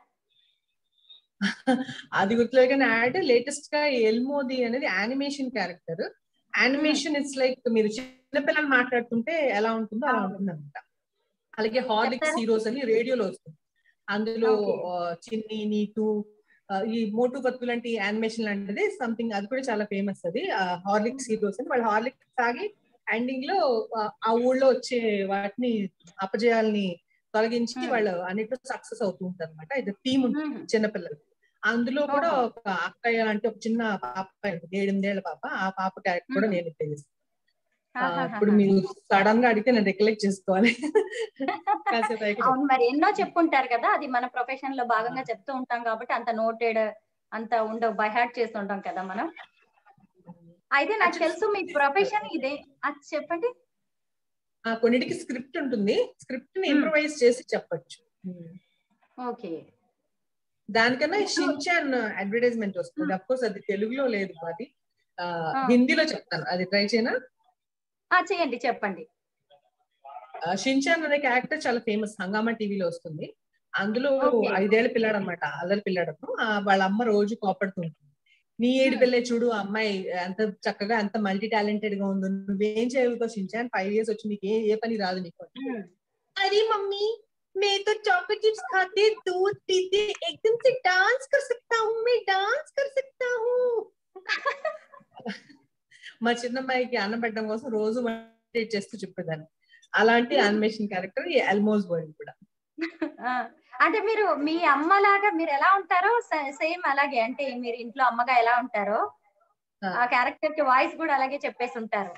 D: అది గుర్తులేకనే యాడ్ లేటెస్ట్ గా ఎల్మోది అనేది animation character animation it's like మీరు చిన్నపిల్లలు మాట్లాడుతుంటే ఎలా ఉంటుందో అలా ఉంటుంది అనమాట అలాగే హార్లిక్స్
E: చెప్తారా?
D: హీరోస్ అని రేడియోలో వస్తుంది అందులో
E: Okay.
D: ఆ, చిన్ని నీటు ఆ, ఈ మోటు పత్తు లాంటి యానిమేషన్ లాంటిది సంథింగ్ అది కూడా చాలా ఫేమస్ అది హార్లిక్స్ హీరోస్ అని వాళ్ళు హార్లిక్స్ తాగి ఎండింగ్ లో ఆ, ఆ ఊళ్ళో వచ్చే వాటిని అపజయాల్ని తొలగించి
E: Hmm.
D: వాళ్ళు అన్నిట్లో సక్సెస్ అవుతూ ఉంటారు అనమాట ఇది థీమ్ ఉంటుంది
E: Hmm.
D: చిన్నపిల్లలు అందులో కూడా
E: ఓహో.
D: ఒక అక్కయ్య అంటే ఒక చిన్న పాప ఉంటుంది ఏడెనిమిదేళ్ల పాప ఆ పాప క్యారెక్టర్ కూడా
E: మ్మ్.
D: నేను ప్లే చేస్తాను ఆ,
E: ఆహాహాహా.
D: ఇప్పుడు మీరు సడన్ గా అడిగితే నేను రికలెక్ట్ చేసుకోవాలి కాసేపు అయ్యాక
E: అవును మరి ఎన్నో చెప్పుంటారు కదా అది మన ప్రొఫెషన్ లో భాగంగా చెప్తూ ఉంటాం కాబట్టి అంత నోటెడ్ అంత ఉండవు బై హార్ట్ చేస్తుంటాం కదా మనం అయితే నాకు
D: Actually-
E: తెలుసు మీ ప్రొఫెషన్ ఇదే అది చెప్పండి
D: ఆ, కొన్నిటికి స్క్రిప్ట్ ఉంటుంది స్క్రిప్ట్ ని
E: మ్మ్.
D: ఇంప్రవైజ్ చేసి చెప్పొచ్చు
E: ఓకే
D: దానికన్నా షించాన్ అడ్వర్టైజ్మెంట్ వస్తుంది అఫ్ కోర్స్ అది తెలుగులో లేదు అది ఆ,
E: ఆ.
D: హిందీలో చెప్తాను అది ట్రై చేయనా
E: ఆ చేయండి చెప్పండి
D: ఆ, షించాన్ అనే క్యారెక్టర్ చాలా ఫేమస్ హంగామా టీవీలో వస్తుంది అందులో
E: Okay.
D: ఐదేళ్ల పిల్లాడు అనమాట అల్లరి పిల్లాడు వాళ్ళ అమ్మ రోజు కోపడుతుంటుంది నీ ఏడు
E: Hmm.
D: పిల్లే చూడు ఆ అమ్మాయి ఎంత చక్కగా ఎంత మల్టీ టాలెంటెడ్ గా ఉంది నువ్వేం చేయవుతావు షించాన్ ఫైవ్ ఇయర్స్ వచ్చి నీకు ఏ ఏ పని రాదు నీకు अरे मम्मी मैं तो चॉकलेट चिप्स खाते दूध पीते एकदम से डांस कर सकता हूँ मैं डांस कर सकता हूँ మా చిన్నమ్మాయికి అన్నం పెట్టడం కోసం రోజు మెడిటేట్ చేస్తూ చెప్పేదాన్ని అలాంటి యానిమేషన్ క్యారెక్టర్ ఈ అల్మోస్ వరల్డ్ కూడా
E: ఆ, అంటే మీరు మీ అమ్మలాగా మీరు ఎలా ఉంటారో సేమ్ అలాగే అంటే మీరు ఇంట్లో అమ్మగా ఎలా ఉంటారో
D: ఆ.
E: ఆ క్యారెక్టర్ కి వాయిస్ కూడా అలాగే చెప్పేసి ఉంటారు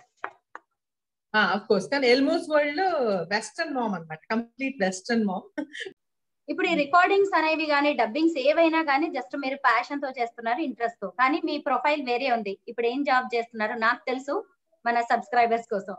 D: అఫ్ కోర్స్ కానీ ఎల్మోస్ వరల్డ్ లో వెస్టర్న్ మామ్ అన్నమాట కంప్లీట్ వెస్టర్న్ మామ్
E: ఇప్పుడు ఈ రికార్డింగ్స్ అనేవి కానీ డబ్బింగ్స్ ఏవైనా కానీ జస్ట్ మీరు ప్యాషన్ తో చేస్తున్నారు ఇంట్రెస్ట్ తో కానీ మీ ప్రొఫైల్ వేరే ఉంది ఇప్పుడు ఏం జాబ్ చేస్తున్నారు నాకు తెలుసు మన సబ్స్క్రైబర్స్ కోసం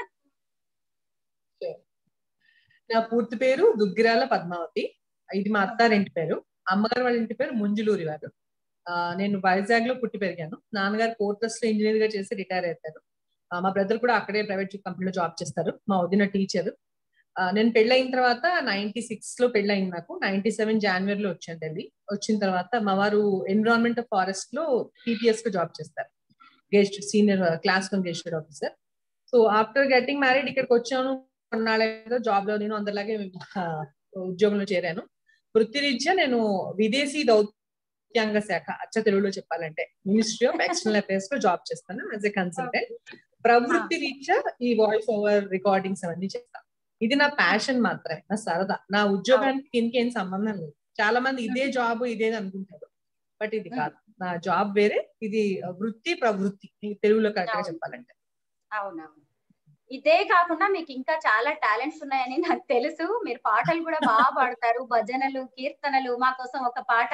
D: నా పూర్తి పేరు దుగ్గిరాల పద్మావతి ఇది మా అత్తారింటి పేరు అమ్మగారు వాళ్ళ ఇంటి పేరు ముంజులూరి వారు ఆ, నేను వైజాగ్ లో పుట్టి పెరిగాను నాన్నగారు కోర్టస్ లో ఇంజనీర్ గా చేసి రిటైర్ అవుతారు ఆ, మా బ్రదర్ కూడా అక్కడే ప్రైవేట్ కంపెనీలో జాబ్ చేస్తారు మా వదిన టీచర్ నేను పెళ్ళైన తర్వాత నైన్టీ సిక్స్ లో పెళ్ళయింది నాకు నైన్టీ సెవెన్ జనవరిలో వచ్చాను ఢిల్లీ వచ్చిన తర్వాత మా వారు ఎన్విరాన్మెంట్ ఫారెస్ట్ లో టీపీఎస్ లో జాబ్ చేస్తారు guest senior class one gazetted officer so after getting married ఇక్కడికి వచ్చాను కొన్నాళ్ళేదో జాబ్ లో నేను అందరిలాగే ఆ, ఉద్యోగంలో చేరాను వృత్తిరీత్యా నేను విదేశీ దౌత్యాంగ శాఖ అచ్చ తెలుగులో చెప్పాలంటే మినిస్ట్రీ ఆఫ్ ఎక్స్టర్నల్ అఫేర్స్ లో జాబ్ చేస్తాను యాజ్ ఎ కన్సల్టెంట్ ప్రవృత్తి రీత్యా ఈ వాయిస్ ఓవర్ రికార్డింగ్స్ అవన్నీ చేస్తాను ఇది నా ప్యాషన్ మాత్రమే నా సరదా నా ఉద్యోగానికి దీనికి ఏం సంబంధం లేదు చాలా మంది ఇదే జాబ్ ఇదే అనుకుంటారు బట్ ఇది కాదు నా జాబ్ వేరే ఇది వృత్తి ప్రవృత్తి ఈ తెలుగులో కరెక్ట్ గా
E: అవును.
D: చెప్పాలంటే
E: అవునవును ఇదే కాకుండా మీకు ఇంకా చాలా టాలెంట్స్ ఉన్నాయని నాకు తెలుసు మీరు పాటలు కూడా బాగా పాడతారు భజనలు కీర్తనలు మా కోసం ఒక పాట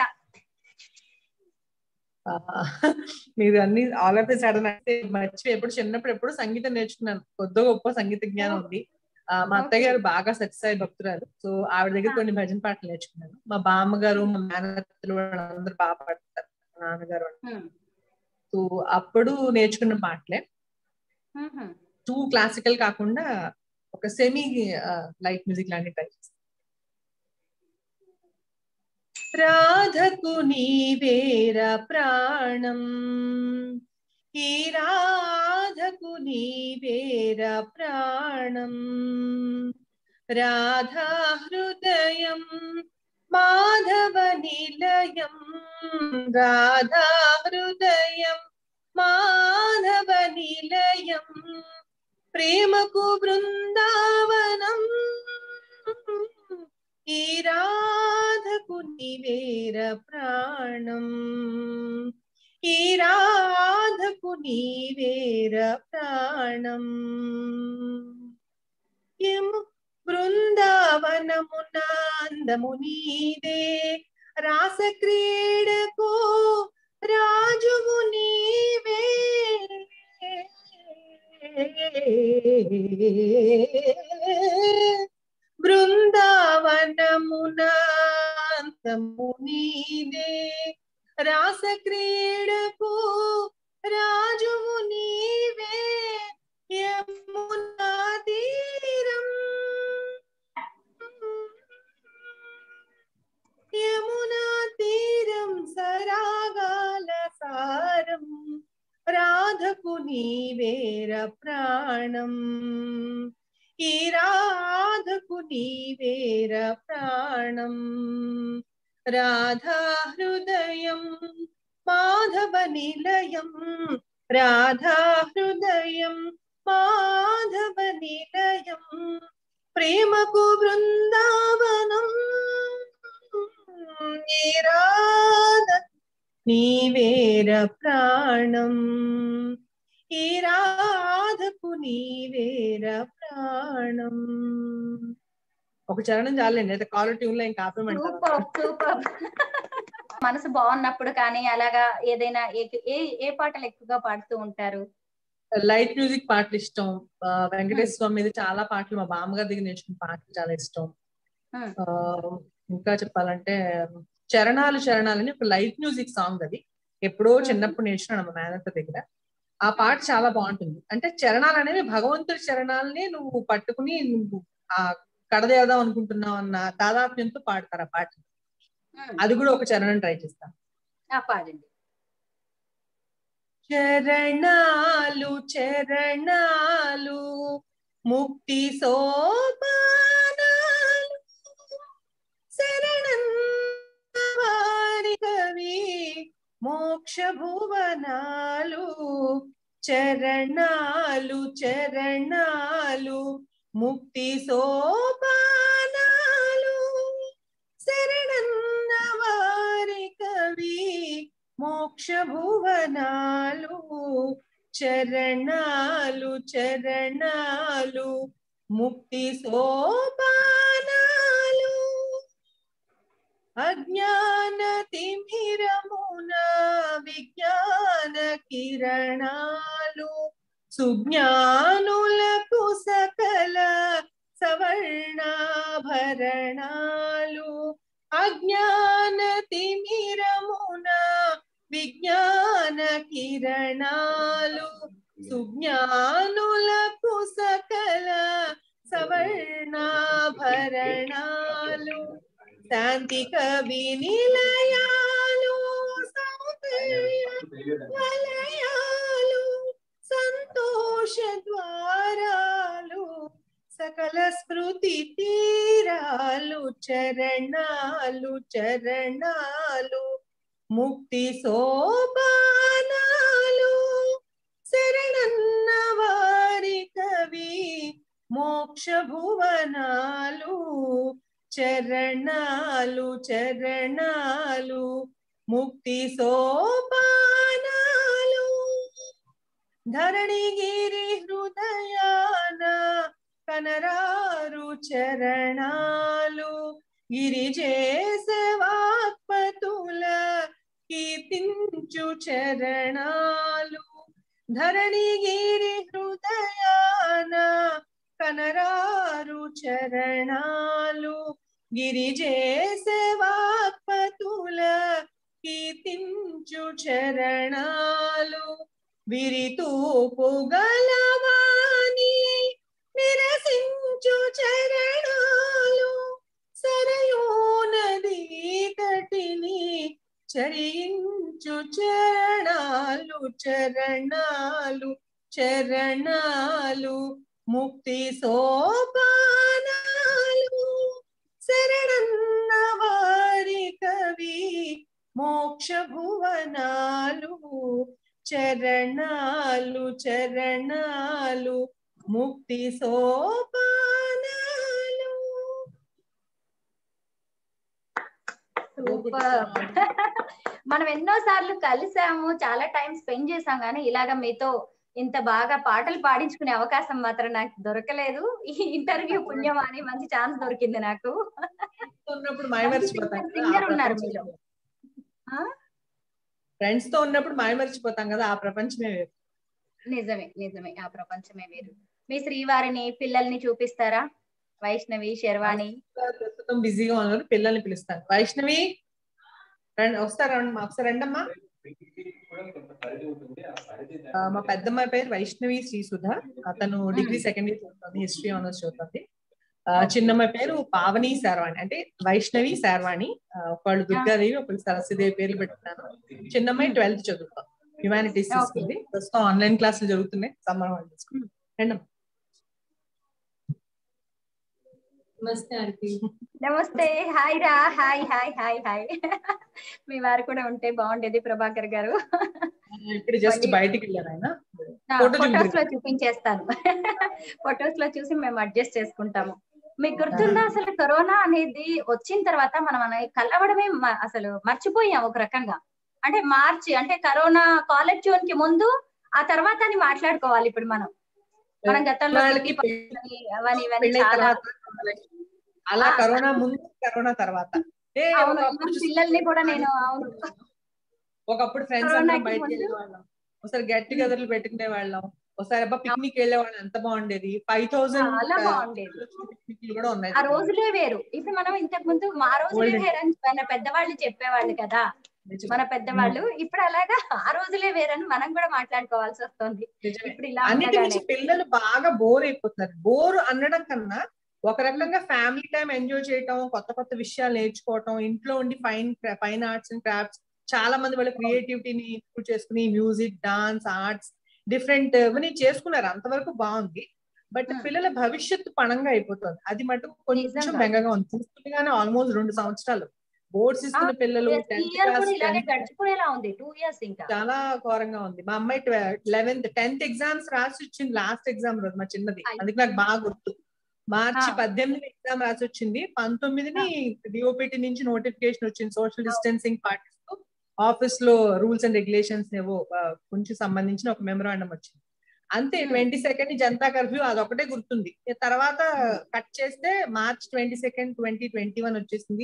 D: ఆ, మీరు అన్ని ఆల్ ఆఫ్ సడన్ అంటే మర్చిపోయి ఎప్పుడు చిన్నప్పుడు ఎప్పుడు సంగీతం నేర్చుకున్నాను కొద్ది గొప్ప సంగీత జ్ఞానం ఉంది ఆ, మా అత్తయ్య గారు బాగా సత్యసాయి భక్తురాలు సో ఆవిడ దగ్గర కొన్ని భజన పాటలు నేర్చుకున్నాను మా బామ్మ గారు మా మేనత్తలు అందరూ బాగా పాడతారు మా నాన్నగారు
E: హ్మ్.
D: సో అప్పుడు నేర్చుకున్న పాటలే
E: హ్మ్.
D: టూ క్లాసికల్ కాకుండా ఒక సెమీ లైట్ మ్యూజిక్ లాంటి ట్రై చేస్తాను రాధకు నీవేర ప్రాణం ఈ రాధకు నీవేర ప్రాణం రాధా హృదయం మాధవ నిలయం రాధా హృదయం మాధవ నిలయం ప్రేమకు బృందావనం ఈ రాధకు నివేర ప్రాణం ఈ రాధకు నీవేర ప్రాణం యము బృందావనమున అందము నీదే రాస క్రీడకు రాజువు నీవే బృందావనమున అందము నీదే రాస క్రీడకు రాజువు నీవే యమునా తీరం యమునా తీరం సరాగాల సారం రాధకు నీవేర ప్రాణం ఈ రాధకు నీవేర ప్రాణం రాధా హృదయం మాధవ నిలయం రాధా హృదయం మాధవ నిలయం ప్రేమకు బృందావనం ఈ రాధ నీవేర ప్రాణం ఈ రాధకు నీవేర ప్రాణం ఒక చరణం చాలండి అయితే కాలర్ ట్యూన్ లో ఇంకా ఆపేమంటారు
E: సూపర్ సూపర్ మనసు బాగున్నప్పుడు కానీ అలాగా ఏదైనా ఏ- ఏ ఏ పాటలు ఎక్కువగా పాడుతూ ఉంటారు
D: లైట్ మ్యూజిక్ పాటలు ఇష్టం ఆ, వెంకటేశ్వర స్వామి మీద చాలా పాటలు మా బామ్మగారి దగ్గర నేర్చుకున్న పాటలు చాలా ఇష్టం
E: Hmm.
D: ఆ, ఇంకా చెప్పాలంటే చరణాలు చరణాలు అని ఒక లైట్ మ్యూజిక్ సాంగ్ అది ఎప్పుడో
E: Hmm.
D: చిన్నప్పుడు నేర్చుకున్నాను మా మేనత్త దగ్గర ఆ పాట చాలా బాగుంటుంది అంటే చరణాలు అనేవి భగవంతుడి చరణాలని నువ్వు పట్టుకుని నువ్వు ఆ కడదేద్దాం అనుకుంటున్నావు అన్న తాదాత్మ్యంతో పాడతారు ఆ పాట అది కూడా ఒక చరణం ట్రై చేస్తాను
E: ఆ పాడండి
D: చరణాలు చరణాలు ముక్తి సోపానాలు శరణం వారి కవి మోక్ష భువనాలు చరణాలు చరణాలు ముక్తి సోపానాలు శరణన్న వారి కవి మోక్ష భువనాలు చరణాలు చరణాలు ముక్తి సోపానాలు అజ్ఞాన తిమిరమున విజ్ఞాన కిరణాలు సుజ్ఞానులకు సకల సవర్ణాభరణాలు అజ్ఞాన తిమిరమున విజ్ఞాన కిరణాలు సుజ్ఞానులకు సకల సవర్ణాభరణాలు శాంతి కవి నిలయాలు సౌందర్య వలయాలు సంతోష ద్వారాలు సకల స్మృతి తీరాలు చరణాలు చరణాలు ముక్తి సోపానాలు శరణన్న వారి కవి మోక్ష భువనాలు చరణాలు చరణాలు ముక్తి సోపానాలు ధరణిగిరి హృదయాన కనరారు చరణాలు గిరిజేసవాక్పతుల కీర్తించు చరణాలు ధరణిగిరి హృదయాన కనరారు చరణాలు గిరిజేసవాక్పతుల కీర్తించు చరణాలు విరితూపు గలవాణి నిరసించు చరణాలు సరయూ నది తటిని చరించు చరణాలు చరణాలు చరణాలు ముక్తి సోపానాలు శరణన్న వారి కవి మోక్ష భువనాలు చరణాలు చరణాలు ముక్తి సోపానాలు
E: సూపర్ మనం ఎన్నో సార్లు కలిసాము చాలా టైం స్పెండ్ చేసాం కానీ ఇలాగ మీతో ఇంత బాగా పాటలు పాడించుకునే అవకాశం మాత్రం నాకు దొరకలేదు ఈ ఇంటర్వ్యూ పుణ్యం అని మంచి ఛాన్స్ దొరికింది నాకు
D: ఉన్నప్పుడు మైమర్చిపోతాం
E: Singer ఉన్నారు మీలో. ఆ?
D: ఫ్రెండ్స్ తో ఉన్నప్పుడు మైమర్చిపోతాం కదా ఆ ప్రపంచమే వేరు
E: నిజమే నిజమే ఆ ప్రపంచమే వేరు మీ శ్రీవారిని పిల్లల్ని చూపిస్తారా వైష్ణవి శర్వాణి
D: ప్రస్తుతం బిజీగా ఉన్నారు పిల్లల్ని పిలుస్తాను వైష్ణవి రండి వస్తారా రండి, ఒకసారి రండమ్మా ఆ, మా పెద్దమ్మాయి పేరు వైష్ణవి శ్రీసుధ అతను డిగ్రీ సెకండ్ ఇయర్ చదువుతుంది హిస్టరీ ఆనర్స్ చదువుతుంది ఆ, చిన్నమ్మాయి పేరు పావని శార్వాణి అంటే వైష్ణవి శార్వాణి ఆ, ఒకళ్ళు దుర్గాదేవి ఒకళ్ళు సరస్వదేవి పేర్లు పెట్టుకున్నాను చిన్నమ్మాయి ట్వెల్త్ చదువుతాం హ్యుమానిటీస్
E: Okay.
D: తీసుకుంది ప్రస్తుతం ఆన్లైన్ క్లాసులు జరుగుతున్నాయి సమ్మర్ హాలిడేస్ రండమ్మా నమస్తే ఆంటీ
E: నమస్తే హాయ్ రా హాయ్ హాయ్ హాయ్ హాయ్ మీ వారు కూడా ఉంటే బాగుండేది ప్రభాకర్ గారు
D: ఇప్పుడు జస్ట్
E: మళ్ళీ-
D: బయటికి వెళ్ళాను ఆయన
E: ఫొటోస్
D: చూపించు.
E: లో చూపించేస్తాను ఫొటోస్ లో చూసి మేము అడ్జస్ట్ చేసుకుంటాము మీకు గుర్తుందా అసలు కరోనా అనేది వచ్చిన తర్వాత మనం మన కలవడమే మ- అసలు మర్చిపోయాం ఒక రకంగా అంటే మార్చి అంటే కరోనా కాలేజ్ జోన్ కి ముందు ఆ తర్వాత అని మాట్లాడుకోవాలి ఇప్పుడు మనం మనం గతంలో
D: వాళ్ళకి
E: డ్యూటీ పనులని, అవని ఇవని
D: పెళ్ళైన
E: చాలా
D: తర్వాత అలా
E: ఆ,
D: కరోనా ముందు కరోనా తర్వాత ఏ,
E: అవును
D: ఒకప్పుడు
E: ఈవెన్ పిల్లల్ని కూడా నేను అవును
D: ఒకప్పుడు ఫ్రెండ్స్
E: కరోనాకి
D: అందరం బయటకు
E: ముందు-
D: వెళ్ళే వాళ్ళం ఒకసారి గెట్ టుగెదర్లు పెట్టుకునే వాళ్ళం ఒకసారి అబ్బా పిక్నిక్ వెళ్ళే వాళ్ళం ఎంత బాగుండేది ఫైవ్ థౌసండ్
E: చాలా బాగుండేది
D: పిక్నిక్లు కూడా ఉన్నాయి
E: ఆ రోజులే వేరు ఇప్పుడు మనం ఇంతకు ముందు మా రోజులే
D: Olden.
E: వేరని మన పెద్దవాళ్ళు చెప్పేవాళ్ళు కదా
D: నిజమే.
E: మన పెద్దవాళ్ళు ఇప్పుడు అలాగా ఆ రోజులే వేరని మనం కూడా మాట్లాడుకోవాల్సి వస్తుంది
D: నిజమే.
E: ఇప్పుడు ఇలా
D: అన్నిటి
E: ఉండగానే
D: నుంచి పిల్లలు బాగా బోర్ అయిపోతున్నారు బోర్ అనడం కన్నా ఒక రకంగా ఫ్యామిలీ టైం ఎంజాయ్ చేయటం కొత్త కొత్త విషయాలు నేర్చుకోవటం ఇంట్లో ఉండి fine fine arts and crafts చాలా మంది వాళ్ళ క్రియేటివిటీని ఇంప్రూవ్ చేసుకుని మ్యూజిక్ డాన్స్ ఆర్ట్స్ డిఫరెంట్ ఇవన్నీ చేసుకున్నారు అంతవరకు బాగుంది బట్
E: Hmm.
D: పిల్లల భవిష్యత్తు పణంగా అయిపోతుంది అది మటుకు కొంచెం
E: నిజంగా.
D: బెంగగా ఉంది చూస్తుండగానే ఆల్మోస్ట్ రెండు సంవత్సరాలు బోర్డ్స్ ఇస్తున్న పిల్లలు
E: ఈ
D: టెన్త్
E: ఇయర్ కూడా
D: క్లాస్
E: ఇలాగే గడిచిపోయేలా ఉంది టూ ఇయర్స్ ఇంకా
D: చాలా ఘోరంగా ఉంది మా అమ్మాయి లెవెన్త్ టెన్త్ ఎగ్జామ్స్ రాసి వచ్చింది లాస్ట్ ఎగ్జామ్ రోజు మా చిన్నది
E: అయ్యో.
D: అందుకే నాకు బాగా గుర్తు మార్చి
E: ఆ.
D: పద్దెనిమిది ఎగ్జామ్ రాసి వచ్చింది పంతొమ్మిదిని డిఓపిటి నుంచి నోటిఫికేషన్ వచ్చింది సోషల్ డిస్టెన్సింగ్ పాటిస్తూ ఆఫీస్ లో రూల్స్ అండ్ రెగ్యులేషన్స్ ఏవో ఆ, కొంచెం సంబంధించిన ఒక మెమరాండం వచ్చింది అంతే
E: Hmm.
D: Twenty second Janata curfew అదొకటే గుర్తుంది ఇక తర్వాత కట్ చేస్తే March twenty second twenty twenty one వచ్చేసింది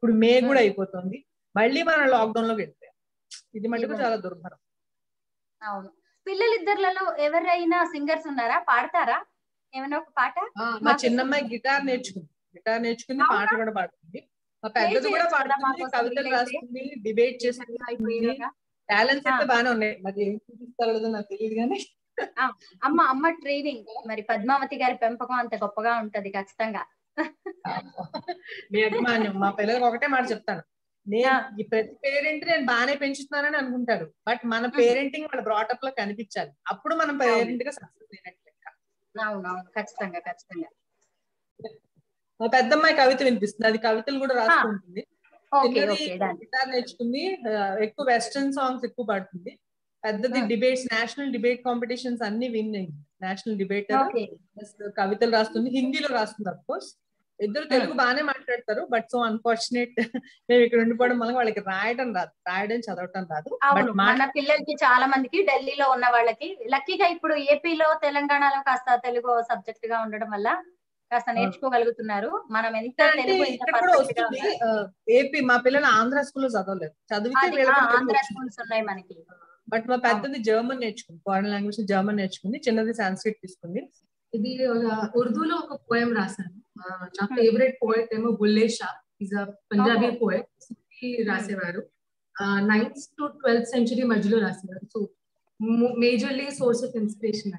D: ఇప్పుడు మే కూడా అయిపోతుంది మళ్ళీ మనం లాక్డౌన్ లోకి వెళ్ళిపోయాం ఇది మటుకు
E: ఇవ్వండి.
D: చాలా దుర్భరం
E: అవును పిల్లలిద్దర్లలో ఎవరైనా సింగర్స్ ఉన్నారా పాడతారా ఏమైనా ఒక పాట
D: ఆ, మా
E: మాకు-
D: చిన్నమ్మాయి గిటార్ నేర్చుకుంది గిటార్ నేర్చుకుంది
E: అవునా?
D: పాటలు కూడా పాడుతుంది మా పెద్దది కూడా
E: చేయొచ్చు కదా
D: పాడుతుంది
E: మాకోసం
D: కవితలు
E: వీలైతే?
D: రాస్తుంది డిబేట్ చేస్తుంది
E: అయిపోయేలాగా.
D: టాలెంట్స్ అయితే
E: ఆ.
D: బాగానే ఉన్నాయి మరి ఏం చూపిస్తారో లేదో నాకు తెలియదు కానీ
E: అమ్మ అమ్మ ట్రైనింగ్ మరి పద్మావతి గారి పెంపకం అంత గొప్పగా ఉంటది ఖచ్చితంగా
D: మీ అభిమాన్యం మా పిల్లలకు ఒకటే మాట చెప్తాను నేను
E: ఆ.
D: ఈ ప్రతి పేరెంట్ నేను బాగానే పెంచుతున్నానని అనుకుంటారు బట్ మన పేరెంటింగ్ మన బ్రాటప్ లో కనిపించాలి అప్పుడు మనం పేరెంట్ గా సక్సెస్ అయినట్లు లెక్క.
E: అవునవును ఖచ్చితంగా ఖచ్చితంగా
D: మా పెద్దమ్మాయి కవిత వినిపిస్తుంది అది కవితలు కూడా రాస్తూ ఉంటుంది
E: ఓకే
D: చిన్నది
E: ఓకే డన్
D: గిటార్ నేర్చుకుంది ఆ, ఎక్కువ వెస్టర్న్ సాంగ్స్ ఎక్కువ పాడుతుంది పెద్దది
E: Hmm.
D: Debates national debate competitions అన్ని విన్ అయింది నేషనల్ డిబేటర్
E: ఓకే
D: కవితలు రాస్తుంది హిందీలో రాస్తుంది అఫ్ కోర్స్ ఇద్దరు తెలుగు బాగానే మాట్లాడతారు బట్ సో అన్ఫార్చునేట్ మేము ఇక్కడ ఉండిపోవడం వల్ల వాళ్ళకి రాయడం రాదు రాయడం చదవటం రాదు
E: అవును
D: బట్
E: మన పిల్లలకి చాలా మందికి ఢిల్లీలో ఉన్న వాళ్ళకి లక్కీగా ఇప్పుడు ఏపీలో తెలంగాణలో కాస్త తెలుగు సబ్జెక్ట్ గా ఉండడం వల్ల కాస్త నేర్చుకోగలుగుతున్నారు మనం ఎంత
D: అంటే
E: తెలుగు ఎంత
D: ఇక్కడ కూడా
E: పర్ఫెక్ట్ గా
D: వస్తుంది ఏపీ మా పిల్లలు ఆంధ్ర స్కూల్లో చదవలేదు చదివితే
E: అది
D: వీళ్ళకి
E: ఆ,
D: తెలుగు
E: ఆంధ్ర
D: వచ్చింది.
E: స్కూల్స్ ఉన్నాయి మనకి
D: బట్ మా పెద్దది జర్మన్ నేర్చుకుంది ఫారెన్ లాంగ్వేజ్ జర్మన్ నేర్చుకుంది చిన్నది సాంస్క్రిట్ తీసుకుంది
F: ఇది ఒక ఉర్దూలో ఒక పోయం రాశాను ఆ, నా ఫేవరెట్ పోయట్ ఏమో Bulleh Shah is a Punjabi
E: Oh.
F: Poet రాసేవారు నైన్త్ టు ట్వెల్త్ సెంచరీ మధ్యలో రాసేవారు so majorly source of inspiration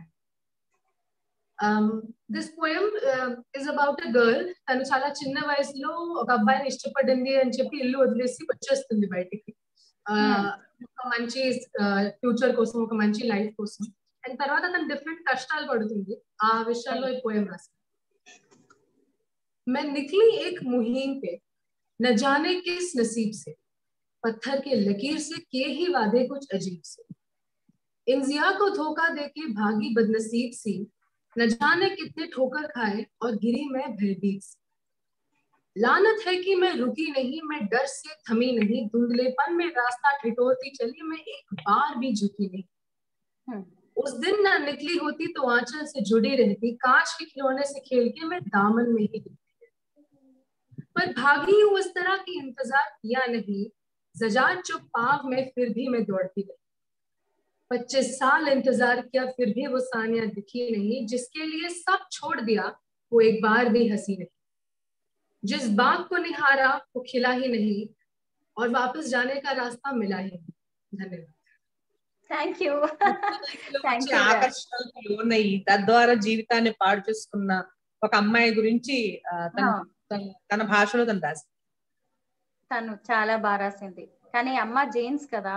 F: this poem is about a girl తను చాలా చిన్న వయసులో ఒక అబ్బాయిని ఇష్టపడింది అని చెప్పి ఇల్లు వదిలేసి వచ్చేస్తుంది బయటికి ఆ, ఒక మంచి ఫ్యూచర్ కోసం ఒక మంచి లైఫ్ కోసం అండ్ తర్వాత తను డిఫరెంట్ కష్టాలు పడుతుంది ఆ విషయాల్లో ఈ పోయం రాశాను मैं निकली एक मुहिम पे न जाने किस नसीब से पत्थर के लकीर से किए ही वादे कुछ अजीब से इन जिया को धोखा देके भागी बदनसीब सी न जाने कितने ठोकर खाए और गिरी मैं भयभीत सी लानत है कि मैं रुकी नहीं मैं डर से थमी नहीं धुंधलेपन में रास्ता ठिठोरती चली मैं एक बार भी झुकी नहीं
E: हम्म।
F: उस दिन ना निकली होती तो आंचल से जुड़ी रहती कांच के खिलौने से खेल के मैं दामन में ही डूबती पर भागी हूँ उस तरह की इंतजार किया नहीं जजात जो पाव में फिर भी मैं दौड़ती रही पच्चीस साल इंतजार किया फिर भी वो सानिया दिखी नहीं जिसके लिए सब छोड़ दिया वो एक बार भी हंसी नहीं जिस बाग को निहारा वो खिला ही नहीं और वापस जाने का रास्ता मिला ही नहीं धन्यवाद
E: థ్యాంక్ యూ Thank
D: వచ్చే
E: you.
D: ఆకర్షణలకు లోనయ్యి తద్వారా జీవితాన్ని పాడు చేసుకున్న ఒక అమ్మాయి గురించి ఆ, తన తన- తన భాషలో తను రాసి
E: తను చాలా బాగా రాసింది కానీ అమ్మ జేమ్స్ కదా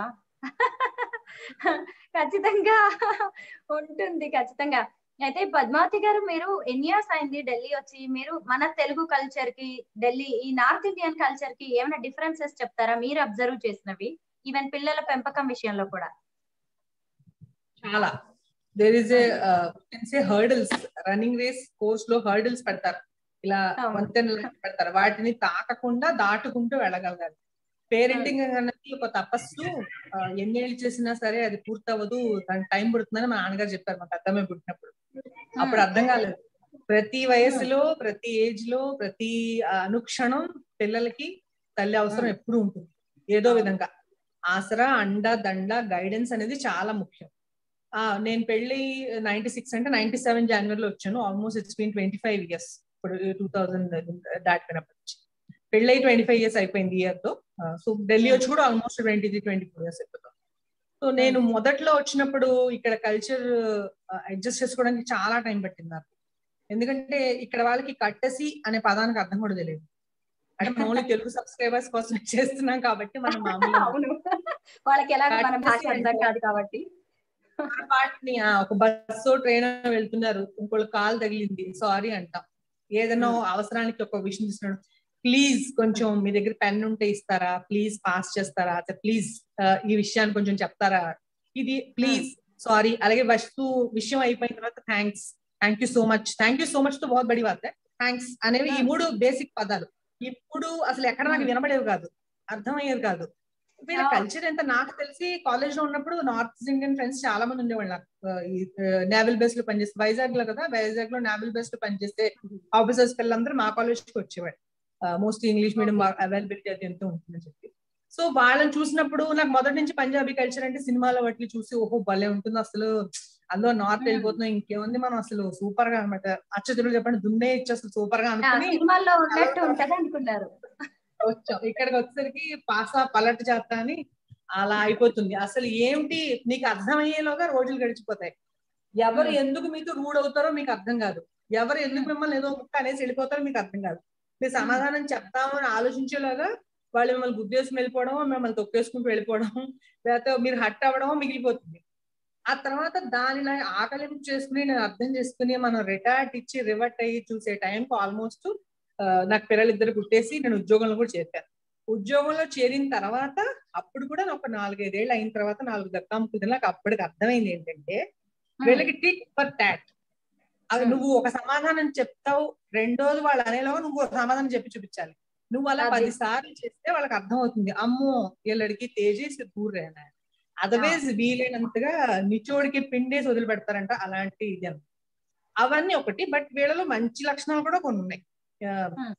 E: ఖచ్చితంగా ఉంటుంది ఖచ్చితంగా అయితే పద్మావతి గారు మీరు ఎన్ని ఇయర్స్ అయింది ఢిల్లీ వచ్చి మీరు మన తెలుగు కల్చర్ కి ఢిల్లీ ఈ నార్త్ ఇండియన్ కల్చర్ కి ఏమైనా డిఫరెన్సెస్ చెప్తారా మీరు అబ్జర్వ్ చేసినవి ఈవెన్ పిల్లల పెంపకం విషయంలో కూడా
D: చాలా there is a hurdles running race course లో హర్డిల్స్ పెడతారు ఇలా
E: అవును.
D: వంతెనలు పెడతారు వాటిని తాకకుండా దాటుకుంటూ వెళ్ళగలగాలి పేరెంటింగ్ అనేది ఒక తపస్సు ఆ, ఎన్నేళ్ళు చేసినా సరే అది పూర్తవ్వదు దానికి టైం పడుతుందని మా నాన్నగారు చెప్పారు మా పెద్దమ్మ పుట్టినప్పుడు అప్పుడు అర్థం కాలేదు ప్రతి వయసులో ప్రతి ఏజ్ లో ప్రతి ఆ, అనుక్షణం పిల్లలకి తల్లి అవసరం ఎప్పుడు ఉంటుంది ఏదో విధంగా ఆసరా అండ దండ గైడెన్స్ అనేది చాలా ముఖ్యం ఆ నేను పెళ్లి నైన్టీ సిక్స్ అంటే నైన్టీ సెవెన్ జనవరిలో వచ్చాను almost it's been twenty five years ఇప్పుడు టూ థౌజండ్ దాటిపోయినప్పటి నుంచి పెళ్ళి ట్వంటీ ఫైవ్ ఇయర్స్ అయిపోయింది ఇయర్ తో సో ఢిల్లీ వచ్చి కూడా almost twenty three twenty four years అయిపోతుంది సో నేను మొదట్లో వచ్చినప్పుడు ఇక్కడ కల్చర్ అడ్జస్ట్ చేసుకోవడానికి చాలా టైం పట్టింది నాకు ఎందుకంటే ఇక్కడ వాళ్ళకి కట్టసి అనే పదానికి అర్థం కూడా తెలియదు అంటే ఓన్లీ తెలుగు సబ్స్క్రైబర్స్ కోసం చేస్తున్నాం కాబట్టి మనం మామూలుగా
E: అవును వాళ్ళకి ఎలా మన భాష
D: Courtesy
E: అర్థం
D: అంటే-
E: కాదు కాబట్టి
D: వాటిని ఆ, ఒక బస్సు ట్రైన్ వెళ్తున్నారు ఇంకోళ్ళు కాలు తగిలింది సారీ అంటాం ఏదైనా అవసరానికి ఒక విషయం తీసుకున్నాడు ప్లీజ్ కొంచెం మీ దగ్గర పెన్ ఉంటే ఇస్తారా ప్లీజ్ పాస్ చేస్తారా ప్లీజ్ ఈ విషయాన్ని కొంచెం చెప్తారా ఇది ప్లీజ్ సారీ అలాగే వస్తువు విషయం అయిపోయిన తర్వాత thanks thank you so much thank you so much తో బహుత్ బడి బాత్ థ్యాంక్స్ అనేవి ఈ మూడు బేసిక్ పదాలు ఇప్పుడు అసలు ఎక్కడ నాకు వినబడేవి కాదు అర్థమయ్యేది కాదు వీళ్ళ
E: Yeah.
D: కల్చర్ ఎంత నాకు తెలిసి కాలేజ్ లో ఉన్నప్పుడు నార్త్ ఇండియన్ ఫ్రెండ్స్ చాలా మంది ఉండేవాళ్ళు నాకు నేవల్ బేస్ లో పనిచేస్తే వైజాగ్ లో కదా వైజాగ్ లో నేవల్ బేస్ లో పనిచేస్తే ఆఫీసర్స్ పిల్లలందరూ మా కాలేజ్ కి వచ్చేవాడు మోస్ట్ ఇంగ్లీష్ మీడియం అవైలబిలిటీ అది ఎంతో ఉంటుందని చెప్పి సో వాళ్ళని చూసినప్పుడు నాకు మొదటి నుంచి పంజాబీ కల్చర్ అంటే సినిమాలో వాటిని చూసి ఓహో భలే ఉంటుంది అసలు అందులో నార్త్ వెళ్ళిపోతున్నాం ఇంకేముంది మనం అసలు సూపర్ గా అనమాట అచ్చతులు చెప్పండి దున్నే ఇచ్చి అసలు సూపర్ గా
E: ఆ,
D: అనుకుని
E: సినిమాల్లో ఉన్నట్టు ఉంటది అనుకున్నారు
D: వచ్చాం ఇక్కడికి వచ్చేసరికి పాసా పలట్ చేస్తా అని అలా అయిపోతుంది అసలు ఏంటి నీకు అర్థమయ్యేలోగా రోజులు గడిచిపోతాయి ఎవరు ఎందుకు మీతో రూడ్ అవుతారో మీకు అర్థం కాదు ఎవరు ఎందుకు మిమ్మల్ని ఏదో ముక్క అనేసి వెళ్ళిపోతారో మీకు అర్థం కాదు మీరు సమాధానం చెప్తామని ఆలోచించేలాగా వాళ్ళు మిమ్మల్ని గుద్దేసి వెళ్ళిపోవడం మిమ్మల్ని తొక్కేసుకుంటూ వెళ్ళిపోవడం లేకపోతే మీరు హట్ అవ్వడం మిగిలిపోతుంది ఆ తర్వాత దానిలా ఆకలింపు చేసుకుని నేను అర్థం చేసుకుని మనం రిటార్ట్ ఇచ్చి రివర్ట్ అయ్యి చూసే టైంకి ఆల్మోస్ట్ నాకు పిల్లలు ఇద్దరు పుట్టేసి నేను ఉద్యోగంలో కూడా చేశాను ఉద్యోగంలో చేరిన తర్వాత అప్పుడు కూడా ఒక నాలుగైదేళ్ళు అయిన తర్వాత నాలుగు దక్కాం కుదిరి నాకు అప్పటికి అర్థమైంది ఏంటంటే వీళ్ళకి టిట్ ఫర్ టాట్ అది
E: Hmm.
D: నువ్వు ఒక సమాధానం చెప్తావు రెండోది వాళ్ళు అనేలోగా నువ్వు ఒక సమాధానం చెప్పి చూపించాలి నువ్వు అలా
E: అది.
D: పది సార్లు చేస్తే వాళ్ళకి అర్థం అవుతుంది అమ్మో వీళ్ళడికి తేజేసి దూరేనా అదర్వైజ్ వీలైనంతగా నిచోడికి పిండేసి వదిలిపెడతారంట అలాంటి ఇది అన్నమాట. అవన్నీ ఒకటి బట్ వీళ్ళలో మంచి లక్షణాలు కూడా కొన్ని ఉన్నాయి ఆ,
E: Hmm.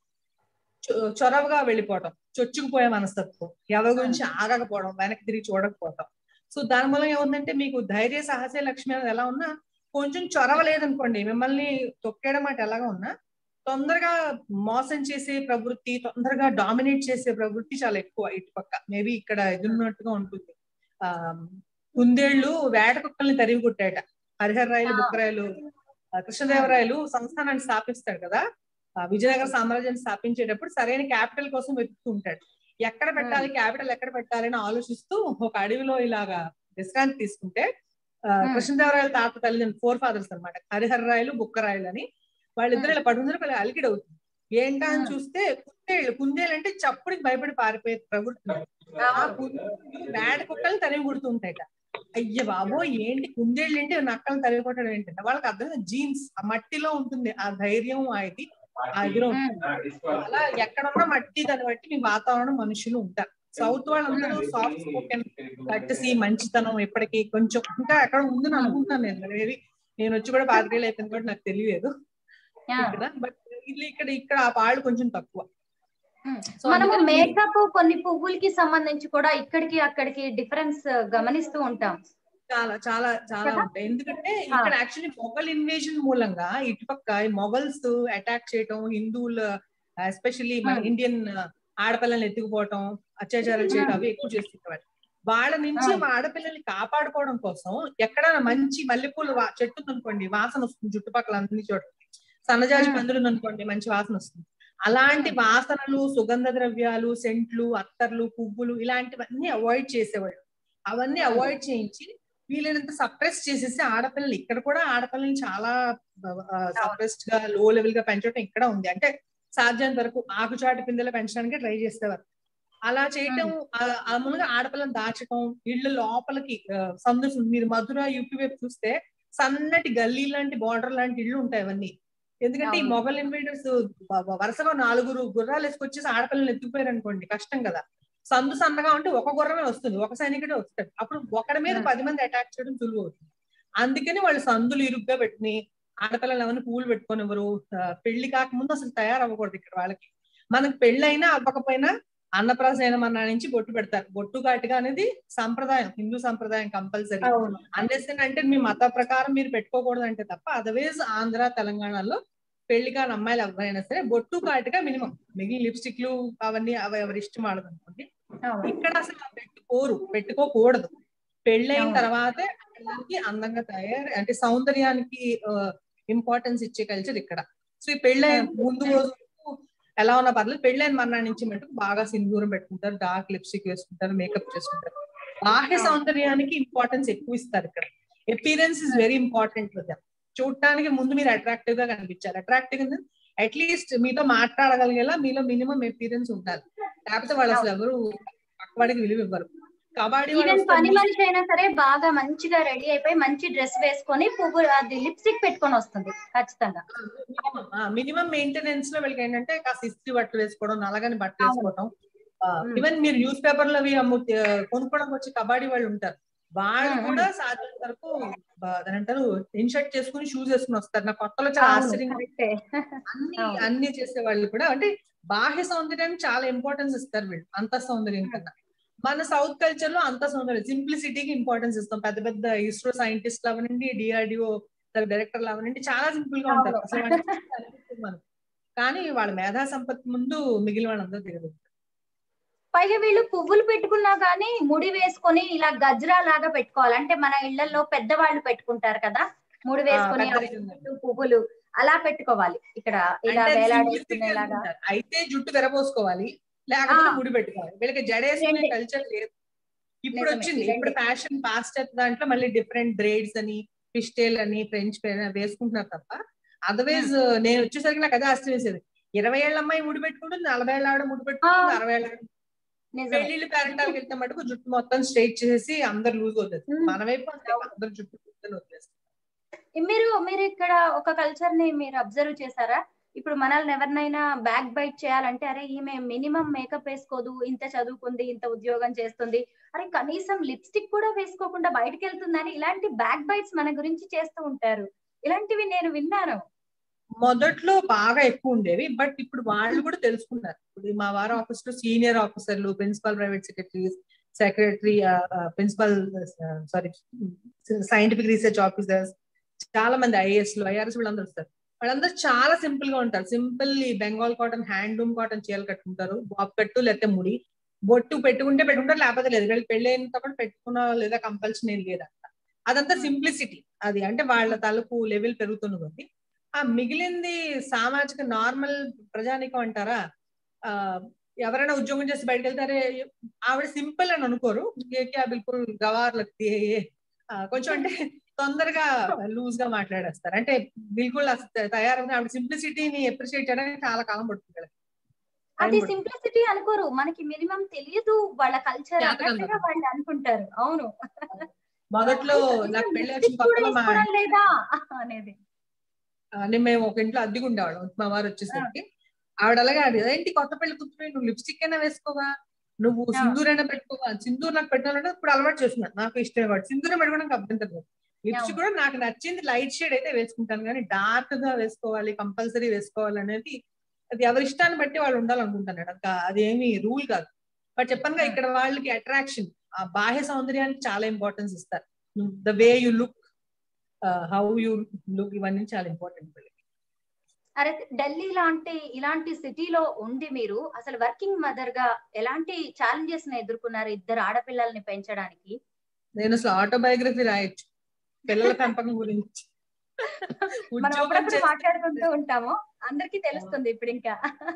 D: చొ- చొరవగా వెళ్ళిపోవటం చొచ్చుకుపోయే మనస్తత్వం ఎవరి గురించి ఆగకపోవడం వెనక్కి తిరిగి చూడకపోవటం సో దాని వల్ల ఏముందంటే మీకు ధైర్య సాహసే లక్ష్మి అనేది ఎలా ఉన్నా కొంచెం చొరవ లేదనుకోండి మిమ్మల్ని తొక్కేయడం మాట ఎలాగా ఉన్నా తొందరగా మోసం చేసే ప్రవృత్తి తొందరగా డామినేట్ చేసే ప్రవృత్తి చాలా ఎక్కువ ఇటు పక్క మేబీ ఇక్కడ ఎదురున్నట్టుగా ఉంటుంది ఆ కుందేళ్లు వేట కుక్కల్ని తరిగి కొట్టాట హరిహర రాయలు
E: ఆ.
D: బుక్కరాయలు ఆ, కృష్ణదేవరాయలు సంస్థానాన్ని స్థాపిస్తాడు కదా ఆ, విజయనగర సామ్రాజ్యాన్ని స్థాపించేటప్పుడు సరైన క్యాపిటల్ కోసం వెతుకుతూ ఉంటాడు ఎక్కడ పెట్టాలి క్యాపిటల్ ఎక్కడ పెట్టాలి అని ఆలోచిస్తూ ఒక అడవిలో ఇలాగా విశ్రాంతి తీసుకుంటే ఆ,
E: Hmm.
D: కృష్ణదేవరాయల తాత తల్లిదండ్రులు ఫోర్ ఫాదర్స్ అనమాట హరిహర రాయలు బుక్కరాయలు అని వాళ్ళిద్దరు ఇలా పడుకుందరు వాళ్ళ అలికిడి అవుతుంది ఏంటా అని
E: Hmm.
D: చూస్తే కుందేళ్ళు కుందేళ్ళు అంటే చప్పుడికి భయపడి పారిపోయే ప్రవృత్తి ఆ కుందేళ్ళు వేట కుక్కలు తరిమి కుడుతుంటాయట అయ్య బాబో ఏంటి కుందేళ్ళు ఏంటి నక్కలు తరిమి కొట్టడం ఏంటంటే వాళ్ళకి అర్థం జీన్స్ ఆ మట్టిలో ఉంటుంది ఆ ధైర్యం ఆ ఇది ఆ ఇదిలో ఉంటుంది. అలా ఎక్కడున్నా మట్టి దాన్ని బట్టి మీ వాతావరణం మనుషులు ఉంటారు సౌత్ వాళ్ళందరూ సాఫ్ట్ స్పోకెన్ కట్టసి మంచితనం ఇప్పటికీ కొంచెం ఇంకా ఎక్కడ ఉందని అనుకుంటున్నాను నేను మేబీ నేను వచ్చి కూడా పాతికేళ్ళు అయిపోయింది కూడా నాకు తెలియదు
E: Yeah.
D: ఇక్కడ బట్ ఇది ఇక్కడ ఇక్కడ ఆ పాళ్ళు కొంచెం తక్కువ
E: Hmm.
D: సో
E: మనము
D: అందుకని
E: మేకప్ కొన్ని పువ్వులకి సంబంధించి కూడా ఇక్కడికి అక్కడికి డిఫరెన్స్ గమనిస్తూ ఉంటాం
D: చాలా చాలా చాలా
E: కదా?
D: ఉంటాయి ఎందుకంటే ఇక్కడ యాక్చువల్లీ మొఘల్ ఇన్వేజన్ మూలంగా ఇటుపక్క మొఘల్స్ అటాక్ చేయటం హిందువులు ఎస్పెషల్లీ మన
E: Hmm.
D: ఇండియన్ ఆడపిల్లల్ని ఎత్తుకుపోవటం అత్యాచారాలు చేయడం అవి ఎక్కువ చేస్తుంటారు వాళ్ళ నుంచి
E: Hmm.
D: మా ఆడపిల్లల్ని కాపాడుకోవడం కోసం ఎక్కడైనా మంచి మల్లెపూలు వా- చెట్టు ఉందనుకోండి వాసన వస్తుంది చుట్టుపక్కల అన్ని చోట్ల సన్నజాజి
E: Hmm.
D: పందులు ఉందనుకోండి మంచి వాసన వస్తుంది అలాంటి వాసనలు సుగంధ ద్రవ్యాలు సెంట్లు అత్తర్లు పువ్వులు ఇలాంటివన్నీ అవాయిడ్ చేసేవాళ్ళు అవన్నీ
E: Hmm.
D: అవాయిడ్ చేయించి వీలైనంత సప్రెస్ చేసేసి ఆడపిల్లలు ఇక్కడ కూడా ఆడపిల్లల్ని చాలా సప్రెస్డ్ గా లో లెవెల్ గా పెంచడం ఇక్కడ ఉంది అంటే సాధ్యమైనంత వరకు ఆకుచాటు పిందెలు పెంచడానికి ట్రై చేసేవారు అలా చేయటం ఆ- ఆ మూలంగా ఆడపిల్లని దాచటం ఇళ్ళ లోపలికి ఆ, సందు మీరు మధుర యూపీ వైపు చూస్తే సన్నటి గల్లీ లాంటి బార్డర్ లాంటి ఇళ్ళు ఉంటాయి అవన్నీ ఎందుకంటే ఈ
E: అవును.
D: మొఘల్ ఇన్వేడర్స్ వరుసగా నాలుగురు గుర్రాలు వేసుకొచ్చేసి ఆడపిల్లల్ని ఎత్తుకుపోయారు అనుకోండి కష్టం కదా సందు సన్నగా ఉంటే ఒక గుర్రమే వస్తుంది ఒక సైనికుడే వస్తాడు అప్పుడు ఒకడి మీద
E: Hmm.
D: పది మంది అటాక్ చేయడం సులువు అవుతుంది అందుకని వాళ్ళు సందులు ఇరుగ్గా పెట్టుకుని ఆడపిల్లలు ఏమైనా పూలు పెట్టుకొని ఎవరు పెళ్లి కాకముందు అసలు తయారవ్వకూడదు ఇక్కడ వాళ్ళకి మనకి పెళ్ళైనా అవ్వకపోయినా అన్నప్రాసన నుంచి బొట్టు పెడతారు బొట్టు కాటుగా అనేది సంప్రదాయం హిందూ సంప్రదాయం కంపల్సరీ
E: అవును
D: అండర్స్టాండ్ అంటే మీ మత ప్రకారం మీరు పెట్టుకోకూడదు అంటే తప్ప అదర్వైజ్ ఆంధ్ర తెలంగాణలో పెళ్లి కాని అమ్మాయిలు ఎవరైనా సరే బొట్టు కాటుగా మినిమం మిగిలిన లిప్స్టిక్లు అవన్నీ అవి ఎవరి ఇష్టం వాళ్ళది అనుకోండి
E: అవును
D: ఇక్కడ అసలు అవి పెట్టుకోరు పెట్టుకోకూడదు పెళ్ళైన
E: అవును.
D: తర్వాతే పిల్లలకి అందంగా తయారు అంటే సౌందర్యానికి ఇంపార్టెన్స్ ఇచ్చే కల్చర్ ఇక్కడ సో ఈ పెళ్ళైన ముందు రోజు ఎలా ఉన్నా పర్లేదు పెళ్ళైన మర్నాడు నుంచి మటుకు బాగా సింధూరం పెట్టుకుంటారు డార్క్ లిప్స్టిక్ వేసుకుంటారు మేకప్ చేసుకుంటారు బాహ్య సౌందర్యానికి ఇంపార్టెన్స్ ఎక్కువ ఇస్తారు ఇక్కడ అపీరెన్స్ ఇస్ వెరీ ఇంపార్టెంట్ చూడటానికి ముందు మీరు అట్రాక్టివ్ గా కనిపించాలి అట్రాక్టివ్ అట్లీస్ట్ మీతో మాట్లాడగలిగేలా మీలో మినిమం అపీరెన్స్ ఉండాలి లేకపోతే వాళ్ళు అసలు ఎవరు పక్కవాడికి విలువ ఇవ్వరు కబడ్డీ వాళ్ళు
E: ఈవెన్ పని
D: వస్తారు.
E: మనిషి అయినా సరే బాగా మంచిగా రెడీ అయిపోయి మంచి డ్రెస్ వేసుకొని పువ్వు అది లిప్స్టిక్ పెట్టుకొని వస్తుంది ఖచ్చితంగా
D: మినిమం మెయింటెనెన్స్ లో వీళ్ళకి ఏంటంటే కాస్త ఇస్త్రీ బట్టలు వేసుకోవడం నలగని బట్టలు
E: అవును.
D: వేసుకోవడం
E: Hmm.
D: ఈవెన్ మీరు న్యూస్ పేపర్లు అవి అమ్ము ఆ, కొనుక్కోవడానికి వచ్చి కబడ్డీ వాళ్ళు ఉంటారు వాళ్ళు
E: మ్మ్.
D: కూడా సాధ్యం వరకు బ- దాని అంటారు ఇన్షర్ట్ చేసుకుని షూస్ వేసుకుని వస్తారు నా కొత్తలో చాలా
E: అవును,
D: ఆశ్చర్యంగా
E: కరెక్టే.
D: అన్ని
E: అవును.
D: అన్ని చేసే వాళ్ళు కూడా అంటే బాహ్య సౌందర్యానికి చాలా ఇంపార్టెన్స్ ఇస్తారు వీళ్ళు అంత సౌందర్యం కన్నా మన సౌత్ కల్చర్ లో అంత సౌందర్యం సింప్లిసిటీకి ఇంపార్టెన్స్ ఇస్తాం పెద్ద పెద్ద ఇస్రో సైంటిస్ట్ అవనండి డిఆర్డిఓ డైరెక్టర్లు అవనండి చాలా సింపుల్ గా ఉంటారు
E: అవును.
D: అసలు వాళ్ళని చూస్తే అనిపిస్తుంది మనకు. కానీ వాళ్ళ మేధా సంపత్తి ముందు మిగిలిన వాళ్ళందరూ దిగదు
E: పైగా వీళ్ళు పువ్వులు పెట్టుకున్నా గానీ ముడి వేసుకొని ఇలా గజ్రా లాగా పెట్టుకోవాలి అంటే మన ఇళ్లలో పెద్దవాళ్ళు పెట్టుకుంటారు కదా ముడి వేసుకొని ఆ
D: పెద్దరికం.
E: పువ్వులు, పువ్వులు అలా పెట్టుకోవాలి ఇక్కడ ఇలా
D: అంటే అది
E: వేలాడేసుకునేలాగా
D: simplicity అనుకుంటారు. అయితే జుట్టు తెరపోసుకోవాలి లేకపోతే
E: ఆ.
D: ముడి పెట్టుకోవాలి వీళ్ళకి జడేసుకునే
E: రెండే.
D: కల్చర్ లేదు ఇప్పుడు
E: నిజమే,
D: వచ్చింది
E: రెండే.
D: ఇప్పుడు ఫ్యాషన్ పాస్టర్ దాంట్లో మళ్ళీ డిఫరెంట్ బ్రేడ్స్ అని ఫిస్టేల్ అని ఫ్రెంచ్ వేసుకుంటున్నారు తప్ప అదర్వైజ్ నేను వచ్చేసరికి నాకు అదే ఆశ్చర్యం వేసేది ఇరవై ఏళ్ళ అమ్మాయి ముడి పెట్టుకుంటుంది నలభై ఏళ్ళ ఆవిడ ముడి పెట్టుకుంటుంది
E: ఆ.
D: అరవై ఏళ్ళ ఆవిడ
E: నిజమే
D: పెళ్లిళ్ళు పేరెంటాలకు వెళ్తే మటుకు జుట్టు మొత్తం స్ట్రైట్ చేసి అందరు లూజ్ అవుతుంది
E: ఉమ్.
D: మన వైపు అంతే అందరు జుట్టు కూర్చొని వదిలేస్తారు
E: మీరు మీరు ఇక్కడ ఒక కల్చర్ ని మీరు అబ్జర్వ్ చేశారా ఇప్పుడు మనల్ని ఎవరినైనా బ్యాక్ బైట్ చేయాలంటే అరే ఈమె మినిమం మేకప్ వేసుకోదు ఇంత చదువుకుంది ఇంత ఉద్యోగం చేస్తుంది అరే కనీసం లిప్స్టిక్ కూడా వేసుకోకుండా బయటకు వెళ్తుందని ఇలాంటి బ్యాక్ బైట్స్ మన గురించి చేస్తూ ఉంటారు ఇలాంటివి నేను విన్నాను
D: మొదట్లో బాగా ఎక్కువ ఉండేవి బట్ ఇప్పుడు వాళ్ళు కూడా తెలుసుకున్నారు ఇప్పుడు మా వారి ఆఫీస్ లో సీనియర్ ఆఫీసర్లు principal private secretaries secretary principal sorry scientific research officers చాలా మంది ఐఏఎస్ లో ఐఆర్ఎస్ వీళ్ళందరూ వస్తారు వాళ్ళందరూ చాలా సింపుల్ గా ఉంటారు సింపుల్ ఈ బెంగాల్ కాటన్ హ్యాండ్లూమ్ కాటన్ చీరలు కట్టుకుంటారు బాబు కట్టు లేకపోతే ముడి బొట్టు పెట్టుకుంటే పెట్టుకుంటారు లేకపోతే లేదు వీళ్ళు పెళ్లి అయిన తర్వాత పెట్టుకున్న లేదా కంపల్సరీ ఏం లేదంట అదంతా సింప్లిసిటీ అది అంటే వాళ్ళ తలుపు లెవెల్ పెరుగుతున్న కొద్ది ఆ మిగిలింది సామాజిక నార్మల్ ప్రజానికం అంటారా ఆ ఎవరైనా ఉద్యోగం చేసి బయటకు వెళ్తారే ఆవిడ సింపుల్ అని అనుకోరు ఏ క్యా బిల్కుల్ గవార్ లగ్తీ హై ఏ. ఆ, కొంచెం అంటే తొందరగా లూజ్ గా మాట్లాడేస్తారు అంటే బిల్కుల్ అసలు తయారైన ఆవిడ సింప్లిసిటీని అప్రిషియేట్ చేయడానికి చాలా కాలం పడుతుంది వీళ్ళకి.
E: అది
D: టైం పడుతుంది.
E: సింప్లిసిటీ అనుకోరు మనకి మినిమం తెలియదు వాళ్ళ కల్చర్
D: జాతకం
E: అన్నట్టుగా వాళ్ళు అనుకుంటారు అవును
D: మొదట్లో నాకు పెళ్లి వచ్చిన
E: లిప్స్టిక్ కూడా
D: కొత్తలో మా
E: వేసుకోవడం లేదా అనేది
D: ఆ, నేను మేము ఒక ఇంట్లో అద్దెకు ఉండేవాళ్ళం మా వారు వచ్చేసరికి ఆవిడ అలాగే అడిగేది ఏంటి కొత్త పెళ్లి కూర్చుని నువ్వు లిప్స్టిక్ అయినా వేసుకోవా నువ్వు
E: ఆ.
D: సింధూర్ అయినా పెట్టుకోవా సింధూర్ నాకు పెట్టాలంటే ఇప్పుడు అలవాటు చేస్తున్నాను నాకు ఇష్టం కాబట్టి సింధూరం పెట్టుకోవడానికి అభ్యంతరం లేదు లిప్స్టిక్ కూడా నాకు నచ్చింది లైట్ షేడ్ అయితే వేసుకుంటాను కానీ డార్క్ గా వేసుకోవాలి కంపల్సరీ వేసుకోవాలి అనేది అది ఎవరి ఇష్టాన్ని బట్టి వాళ్ళు ఉండాలనుకుంటున్నాడు ఇంకా అది ఏమి రూల్ కాదు బట్ చెప్పాను ఇక్కడ వాళ్ళకి అట్రాక్షన్ ఆ బాహ్య సౌందర్యానికి చాలా ఇంపార్టెన్స్ ఇస్తారు the way you look how you look ఇవన్నీ చాలా ఇంపార్టెంట్
E: అరే ఢిల్లీ లాంటి ఇలాంటి సిటీలో ఉండి మీరు అసలు వర్కింగ్ మదర్ గా ఎలాంటి ఛాలెంజెస్ ని ఎదుర్కొన్నారు ఇద్దరు ఆడపిల్లల్ని పెంచడానికి
D: నేను అసలు ఆటోబయోగ్రఫీ రాయొచ్చు పిల్లల పెంపకం గురించి
E: మనం
D: ఉద్యోగం
E: అప్పుడప్పుడు
D: చేస్తే
E: మాట్లాడుకుంటూ ఉంటాము అందరికీ తెలుస్తుంది ఇప్పుడు ఇంకా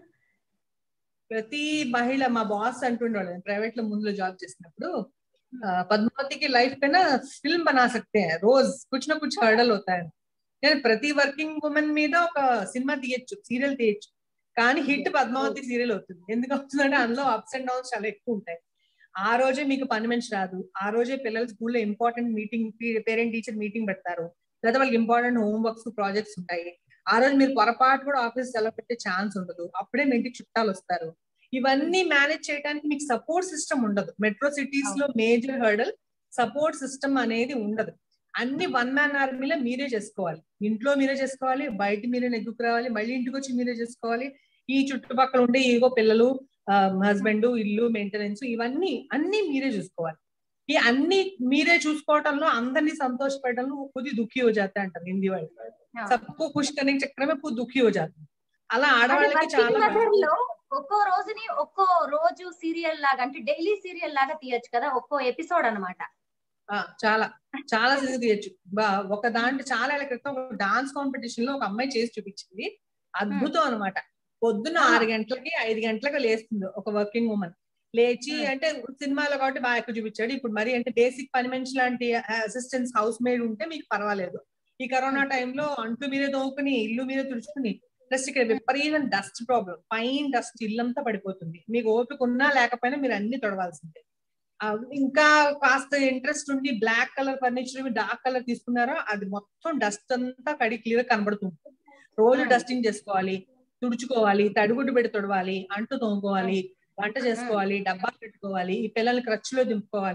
D: ప్రతి మహిళ మా బాస్ అంటుండేవాళ్ళు ప్రైవేట్ లో ముందులో జాబ్ చేసినప్పుడు ఆ, పద్మావతికి లైఫ్ పైన ఫిల్మ్ బనా సక్తే హై. రోజ్ కుచ్ నా కుచ్ హర్డల్ అవుతాయని నేను ప్రతి వర్కింగ్ ఉమెన్ మీద ఒక సినిమా తీయచ్చు సీరియల్ తీయచ్చు కానీ హిట్ పద్మావతి సీరియల్ అవుతుంది ఎందుకు అవుతుందంటే అందులో అప్స్ అండ్ డౌన్స్ చాలా ఎక్కువ ఉంటాయి ఆ రోజే మీకు పని మనిషి రాదు ఆ రోజే పిల్లలు స్కూల్లో important meeting parent teacher meeting పెడతారు లేదా వాళ్ళకి ఇంపార్టెంట్ హోంవర్క్స్ ప్రాజెక్ట్స్ ఉంటాయి ఆ రోజు మీరు పొరపాటు కూడా ఆఫీస్ సెలవు పెట్టే ఛాన్స్ ఉండదు అప్పుడే మీ ఇంటికి చుట్టాలు వస్తారు ఇవన్నీ మేనేజ్ చేయడానికి మీకు సపోర్ట్ సిస్టమ్ ఉండదు మెట్రో సిటీస్ లో మేజర్ హర్డల్ సపోర్ట్ సిస్టమ్ అనేది ఉండదు అన్ని వన్ మ్యాన్ ఆర్మీలో మీరే చేసుకోవాలి ఇంట్లో మీరే చేసుకోవాలి బయట మీరే నెగ్గుకు రావాలి మళ్ళీ ఇంటికి వచ్చి మీరే చేసుకోవాలి ఈ చుట్టుపక్కల ఉండే ఏవో పిల్లలు హస్బెండ్ ఇల్లు మెయింటెనెన్స్ ఇవన్నీ అన్ని మీరే చూసుకోవాలి ఈ అన్ని మీరే చూసుకోవటంలో అందరినీ సంతోషపెట్టడంలో కొద్ది దుఃఖి హో జాతే అంటారు హిందీ వాళ్ళు సబ్కో ఖుష్ కనే చక్రమే కొద్ది దుఃఖి హో జాతే అలా ఆడవాళ్ళకి చాలా
E: మదర్ లో ఒక్కో రోజుని ఒక్కో రోజు సీరియల్ లాగా అంటే డైలీ సీరియల్ లాగా తీయొచ్చు కదా ఒక్కో ఎపిసోడ్ అన్నమాట
D: ఆ, చాలా చాలా సినిమా తీయచ్చు బా ఒక దాంట్లో చాలా ఏళ్ల క్రితం ఒక డాన్స్ కాంపిటీషన్ లో ఒక అమ్మాయి చేసి చూపించింది అద్భుతం అన్నమాట పొద్దున్న ఆరు గంటలకి ఐదు గంటలకు లేస్తుంది ఒక వర్కింగ్ ఉమెన్ లేచి
E: Hmm.
D: అంటే సినిమాలో కాబట్టి బాగా ఎక్కువ చూపించాడు ఇప్పుడు మరి అంటే బేసిక్ పని మనిషి లాంటి అసిస్టెంట్స్ హౌస్ మేడ్ ఉంటే మీకు పర్వాలేదు ఈ కరోనా టైంలో అంటు మీరే తోముకుని ఇల్లు మీరే తుడుచుకుని ప్లస్ ఇక్కడ విపరీతం డస్ట్ ప్రాబ్లం పైన డస్ట్ ఇల్లంతా పడిపోతుంది మీకు ఓపిక ఉన్నా లేకపోయినా మీరు అన్ని తొడవాల్సిందే ఆ, ఇంకా కాస్త ఇంట్రెస్ట్ ఉండి black colour furniture dark colour తీసుకున్నారో అది మొత్తం డస్ట్ అంతా కడి క్లియర్ కనబడుతుంది రోజు
E: Hmm.
D: డస్టింగ్ చేసుకోవాలి తుడుచుకోవాలి తడిగుడ్డు పెట్టి తొడవాలి అంటు తోముకోవాలి వంట చేసుకోవాలి డబ్బా పెట్టుకోవాలి ఈ పిల్లల్ని ఖర్చులో దింపుకోవాలి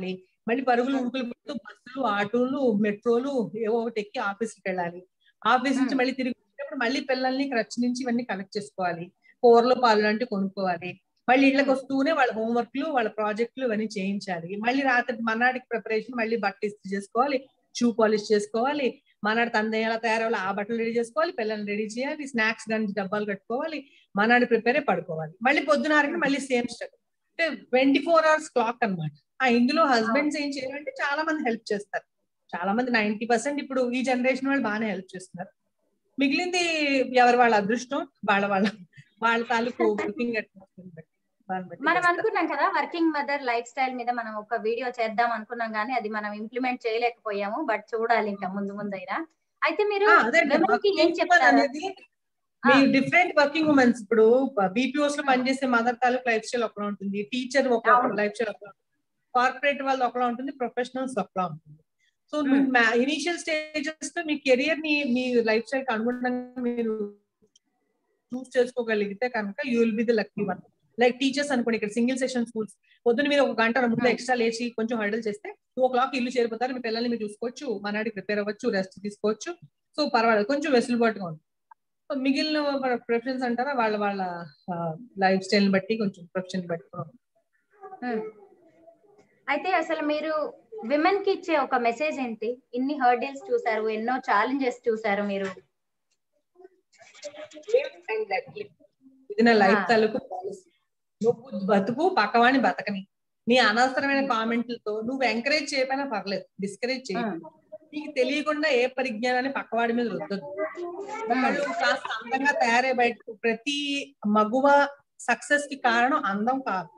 D: మళ్ళీ పరుగులు ఉరుకులు పెడుతూ బస్సులు ఆటోలు మెట్రోలు ఏవో ఒకటి ఎక్కి ఆఫీస్కి వెళ్ళాలి ఆఫీస్ నుంచి
E: Hmm.
D: మళ్ళీ తిరిగి వచ్చేటప్పుడు మళ్ళీ పిల్లల్ని క్రచ్ నుంచి ఇవన్నీ కలెక్ట్ చేసుకోవాలి కూరలు పాలు లాంటివి కొనుక్కోవాలి మళ్ళీ ఇళ్ళకి వస్తూనే వాళ్ళ హోంవర్క్లు వాళ్ళ ప్రాజెక్టులు ఇవన్నీ చేయించాలి మళ్ళీ రాత్రి మన్నాడికి ప్రిపరేషన్ మళ్ళీ బట్ట ఇస్త్రీ చేసుకోవాలి షూ పాలిష్ చేసుకోవాలి మనాడు తండ్రి ఎలా తయారవ్వాలి ఆ బట్టలు రెడీ చేసుకోవాలి పిల్లల్ని రెడీ చేయాలి స్నాక్స్ కానీ డబ్బాలు కట్టుకోవాలి మనాడు ప్రిపేర్ పడుకోవాలి మళ్ళీ పొద్దున ఆరగంట మళ్ళీ సేమ్ స్టెప్ అంటే ట్వంటీ ఫోర్ అవర్స్ క్లాక్ అన్నమాట ఆ ఇందులో హస్బెండ్స్ ఏం చేయాలంటే చాలా మంది హెల్ప్ చేస్తారు చాలా మంది నైన్టీ పర్సెంట్ ఇప్పుడు ఈ జనరేషన్ వాళ్ళు బాగానే హెల్ప్ చేస్తున్నారు మిగిలింది ఎవరి వాళ్ళ అదృష్టం వాళ్ళ వాళ్ళ వాళ్ళ తాలూకు కుకింగ్
E: మనం అనుకున్నాం కదా వర్కింగ్ మదర్ లైఫ్ స్టైల్ మీద మనం ఒక వీడియో చేద్దాం అనుకున్నాం కానీ అది మనం ఇంప్లిమెంట్ చేయలేకపోయాము బట్ చూడాలి ఇంకా ముందు ముందైనా అయితే మీరు women కి ఏం చెప్తారు
D: అనేది మీ డిఫరెంట్ వర్కింగ్ ఉమెన్స్ ఇప్పుడు బీపీఓస్ లో పనిచేసే మదర్ తాలూకు లైఫ్ స్టైల్ ఒకలా ఉంటుంది టీచర్ ఒక
E: అవును.
D: లైఫ్ స్టైల్ ఒకలా కార్పొరేట్ వాళ్ళది ఒకలా ఉంటుంది ప్రొఫెషనల్స్ ఒకలా ఉంటుంది సో ఇనిషియల్ స్టేజెస్ లో మీ కెరియర్ ని మీ లైఫ్ స్టైల్ కి అనుగుణంగా మీరు చూస్ చేసుకోగలిగితే కనుక you will be the lucky one like teachers అనుకోండి ఇక్కడ సింగిల్ సెషన్ స్కూల్స్ పొద్దున మీరు ఒక గంట ముందు
E: Hmm.
D: ఎక్స్ట్రా లేచి కొంచెం హర్డల్ చేస్తే టూ ఓ క్లాక్ ఇల్లు చేరిపోతారు మీ పిల్లల్ని మీరు చూసుకోవచ్చు మనాడికి ప్రిపేర్ అవ్వచ్చు రెస్ట్ తీసుకోవచ్చు సో పర్వాలేదు కొంచెం వెసులుబాటుగా ఉంది సో మిగిలిన ప్రిఫరెన్స్ అంటారా వాళ్ళ వాళ్ళ లైఫ్ స్టైల్ బట్టి కొంచెం ప్రొఫెషన్ బట్టి కూడా ఉంది.
E: ఉమ్. అయితే అసలు మీరు విమెన్ కి ఇచ్చే ఒక మెసేజ్ ఏంటి ఇన్ని హర్డిల్స్ చూసారు ఎన్నో ఛాలెంజెస్ చూసారు మీరు
D: ఇది నా లైఫ్
E: Ah.
D: తాలూకు పాలసీ నువ్వు బతుకు పక్కవాణి బతకని నీ అనవసరమైన కామెంట్లతో నువ్వు ఎంకరేజ్ చేయకపోయినా పర్లేదు డిస్కరేజ్ చేయ నీకు తెలియకుండా ఏ పరిజ్ఞానాన్ని పక్కవాడి మీద రుద్దొద్దు ఒకళ్ళు కాస్త అందంగా తయారై బయట ప్రతి మగువ సక్సెస్ కి కారణం అందం కాదు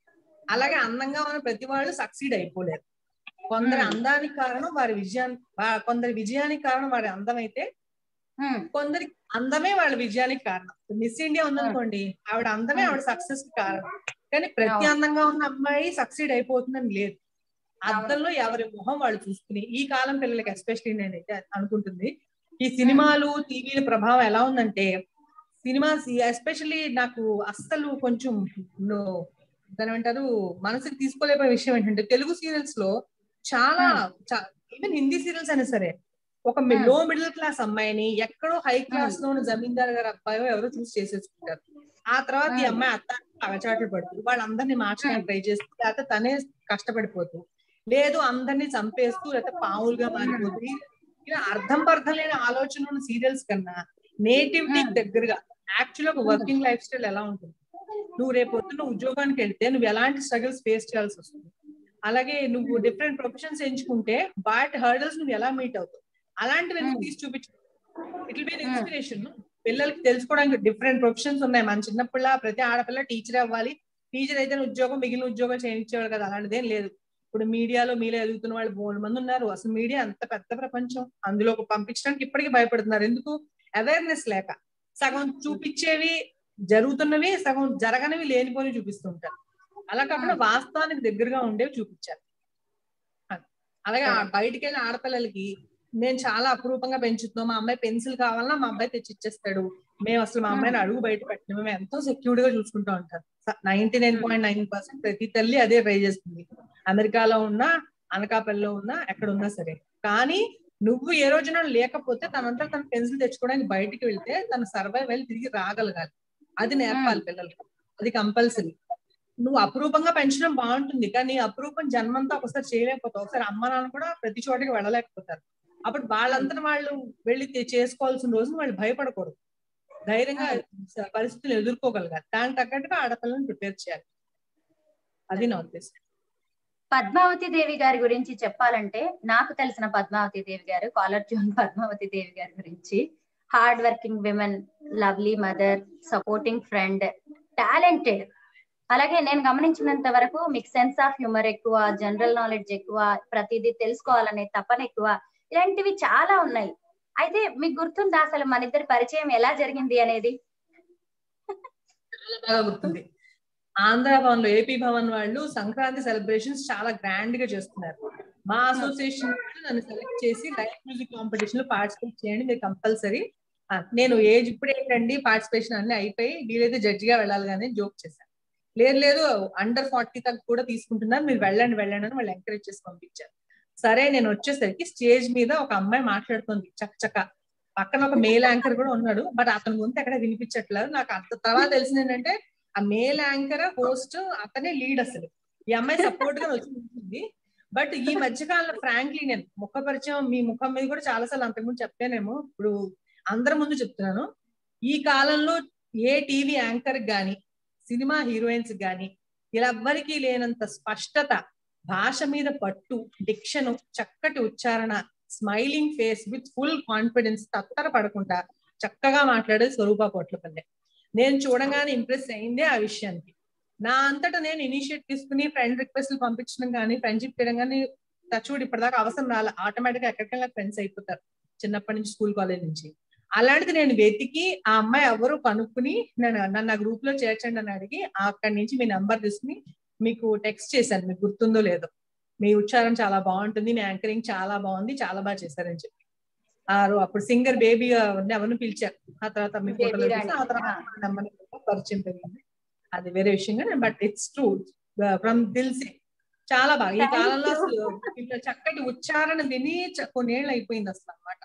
D: అలాగే అందంగా ఉన్న ప్రతి వాళ్ళు సక్సీడ్ అయిపోలేరు కొందరి
E: Hmm.
D: అందానికి కారణం వారి విజయానికి వా- కొందరి విజయానికి కారణం వారి అందం అయితే
E: ఉమ్,
D: కొందరికి అందమే వాళ్ళ విజయానికి కారణం మిస్ ఇండియా ఉందనుకోండి ఆవిడ అందమే ఆవిడ సక్సెస్ కి కారణం కానీ ప్రతి
E: అవును.
D: అందంగా ఉన్న అమ్మాయి సక్సీడ్ అయిపోతుందని లేదు అద్దంలో ఎవరి మొహం వాళ్ళు చూసుకుని ఈ కాలం పిల్లలకి ఎస్పెషల్లీ నేనైతే అనుకుంటుంది ఈ సినిమాలు టీవీల ప్రభావం ఎలా ఉందంటే సినిమాస్ ఎస్పెషల్లీ నాకు అస్సలు కొంచెం no- దాని ఏమంటారు మనసుకి తీసుకోలేకపోయే విషయం ఏంటంటే తెలుగు సీరియల్స్ లో చాలా ఈవెన్ హిందీ సీరియల్స్ అయినా సరే ఒక
E: Hmm.
D: లో మిడిల్ క్లాస్ అమ్మాయిని ఎక్కడో హై క్లాస్ లో ఉన్న జమీందార్ గారు అబ్బాయో ఎవరో చూసి చేసేసుకుంటారు ఆ తర్వాత ఈ
E: Hmm.
D: అమ్మాయి అత్త పగచాట్లు పడుతుంది వాళ్ళందరినీ మార్చడానికి ట్రై చేస్తూ లేకపోతే తనే కష్టపడిపోతూ లేదు అందరినీ చంపేస్తూ లేకపోతే పాములుగా మారిపోతూ ఇలా అర్థం పర్థం లేని ఆలోచన ఉన్న సీరియల్స్ కన్నా నేటివిటీ
E: Hmm.
D: దగ్గరగా యాక్చువల్ ఒక వర్కింగ్ లైఫ్ స్టైల్ ఎలా ఉంటుంది నువ్వు రేపు పొద్దున్న ఉద్యోగానికి వెళ్తే నువ్వు ఎలాంటి స్ట్రగుల్స్ ఫేస్ చేయాల్సి వస్తుంది అలాగే నువ్వు డిఫరెంట్ ప్రొఫెషన్స్ ఎంచుకుంటే వాటి హర్డల్స్ నువ్వు ఎలా మీట్ అవుతావు అలాంటివి ఎందుకు
E: Hmm.
D: తీసి చూపించు ఇట్ బి
E: Hmm.
D: ఇన్స్పిరేషన్ పిల్లలకి తెలుసుకోవడానికి డిఫరెంట్ ప్రొఫెషన్స్ ఉన్నాయి మన చిన్నపిల్ల ప్రతి ఆడపిల్ల టీచర్ అవ్వాలి టీచర్ అయితే ఉద్యోగం మిగిలిన ఉద్యోగం చేయించేవాడు కదా అలాంటిదేం లేదు ఇప్పుడు మీడియాలో మీలో ఎదుగుతున్న వాళ్ళు బోల్డ్ మంది ఉన్నారు అసలు మీడియా అంత పెద్ద ప్రపంచం అందులో పంపించడానికి ఇప్పటికీ భయపడుతున్నారు ఎందుకు అవేర్నెస్ లేక సగం చూపించేవి జరుగుతున్నవి సగం జరగనివి లేనిపోని చూపిస్తుంటారు అలా కాకుండా వాస్తవానికి దగ్గరగా ఉండేవి చూపించాలి అది. అలాగే ఆ బయటికి వెళ్ళిన ఆడపిల్లలకి నేను చాలా అపురూపంగా పెంచుతున్నాం మా అమ్మాయి పెన్సిల్ కావాలన్నా మా అబ్బాయి తెచ్చి ఇచ్చేస్తాడు మేము అసలు మా అమ్మాయిని అడుగు బయట పెట్టిన మేము ఎంతో సెక్యూర్డ్ గా చూసుకుంటూ ఉంటారు ninety nine point nine percent ప్రతి తల్లి అదే ట్రై చేస్తుంది అమెరికాలో ఉన్నా అనకాపల్లిలో ఉన్నా ఎక్కడ ఉన్నా సరే కానీ నువ్వు ఏ రోజున లేకపోతే తనంతా తన పెన్సిల్ తెచ్చుకోవడానికి బయటికి వెళ్తే తన సర్వైవల్ తిరిగి రాగలగాలి అది నేర్పాలి పిల్లలకి అది కంపల్సరీ నువ్వు అపురూపంగా పెంచడం బాగుంటుంది కానీ నీ అపురూపం జన్మంతా ఒకసారి చేయలేకపోతావు ఒకసారి అమ్మ నాన్న కూడా ప్రతి చోటికి వెళ్ళలేకపోతారు అప్పుడు వాళ్ళంతా వాళ్ళు వెళ్ళి తే- చేసుకోవాల్సిన రోజు వాళ్ళు భయపడకూడదు ధైర్యంగా స- పరిస్థితులు ఎదుర్కోగలగాలి దానికి తగ్గట్టుగా ఆడపిల్లని ప్రిపేర్ చేయాలి అది నా ఉద్దేశం
E: పద్మావతి దేవి గారి గురించి చెప్పాలంటే నాకు తెలిసిన పద్మావతి దేవి గారు కాలర్ జోన్ పద్మావతి దేవి గారి గురించి hard working women lovely mother supporting friend talented అలాగే నేను గమనించినంత వరకు మీకు సెన్స్ ఆఫ్ హ్యూమర్ ఎక్కువ జనరల్ నాలెడ్జ్ ఎక్కువ ప్రతిదీ తెలుసుకోవాలనే తపన ఎక్కువ ఇలాంటివి చాలా ఉన్నాయి అయితే మీకు గుర్తుందా అసలు మన ఇద్దరి పరిచయం ఎలా జరిగింది అనేది
D: చాలా బాగా గుర్తుంది ఆంధ్ర భవన్ లో ఏపీ భవన్ వాళ్ళు సంక్రాంతి సెలబ్రేషన్స్ చాలా గ్రాండ్ గా చేస్తున్నారు మా అసోసియేషన్ వాళ్ళు నన్ను సెలెక్ట్ చేసి లైవ్ మ్యూజిక్ కాంపిటీషన్ లో పార్టిసిపేట్ చేయండి మీరు కంపల్సరీ నేను ఏజ్ ఇప్పుడు ఏంటండి పార్టిసిపేషన్ అన్ని అయిపోయి వీలైతే జడ్జి గా వెళ్ళాలి కానీ జోక్ చేశాను లేదు లేదు అండర్ ఫార్టీ తగ్గ కూడా తీసుకుంటున్నారు మీరు వెళ్ళండి వెళ్ళండి అని వాళ్ళు ఎంకరేజ్ చేసి పంపించారు సరే నేను వచ్చేసరికి స్టేజ్ మీద ఒక అమ్మాయి మాట్లాడుతుంది చక్క పక్కన ఒక మేల్ యాంకర్ కూడా ఉన్నాడు బట్ అతని గురించి ఎక్కడ వినిపించట్లేదు నాకు అంత తర్వాత తెలిసింది ఏంటంటే ఆ మేల్ యాంకర్ హోస్ట్ అతనే లీడ్ అసలు ఈ అమ్మాయి సపోర్ట్ గా వచ్చి ఉంటుంది బట్ ఈ మధ్య కాలంలో ఫ్రాంక్లీ నేను ముఖ పరిచయం మీ ముఖం మీద కూడా చాలా సార్లు అంతకుముందు చెప్పానేమో ఇప్పుడు అందరి ముందు చెప్తున్నాను ఈ కాలంలో ఏ టీవీ యాంకర్ గాని సినిమా హీరోయిన్స్ గాని ఇలా ఎవ్వరికీ లేనంత స్పష్టత భాష మీద పట్టు డిక్షన్ చక్కటి ఉచ్చారణ smiling face with full confidence తత్తర పడకుండా చక్కగా మాట్లాడే స్వరూప పొట్లపల్లె నేను చూడగానే ఇంప్రెస్ అయిందే ఆ విషయానికి నా అంతటా నేను ఇనిషియేట్ తీసుకుని ఫ్రెండ్ రిక్వెస్ట్లు పంపించడం కానీ ఫ్రెండ్షిప్ చేయడం కానీ టచ్వుడ్ ఇప్పటిదాకా అవసరం రాలే ఆటోమేటిక్ గా ఎక్కడికైనా ఫ్రెండ్స్ అయిపోతారు చిన్నప్పటి నుంచి స్కూల్ కాలేజ్ నుంచి అలాంటిది నేను వెతికి ఆ అమ్మాయి ఎవరు కనుక్కుని నేను నన్ను ఆ గ్రూప్ లో చేర్చండి అని అడిగి అక్కడి నుంచి మీ నంబర్ తీసుకుని మీకు టెక్స్ట్ చేశాను మీకు గుర్తుందో లేదో మీ ఉచ్చారణ చాలా బాగుంటుంది మీ యాంకరింగ్ చాలా బాగుంది చాలా బాగా చేశారని చెప్పి ఆ రో- అప్పుడు సింగర్ బేబీ ఎవరిని పిలిచారు ఆ తర్వాత మీ
E: Baby
D: ఫోటోలో
E: రాణి.
D: ఆ తర్వాత నెంబర్ పరిచయం పెరిగింది అది వేరే విషయంగా but it's true from Dil Se చాలా బాగా ఈ
E: Thank
D: కాలంలో
E: you.
D: అసలు ఇట్లా చక్కటి ఉచ్చారణ విని చ- కొన్నేళ్ళు అయిపోయింది అసలు అనమాట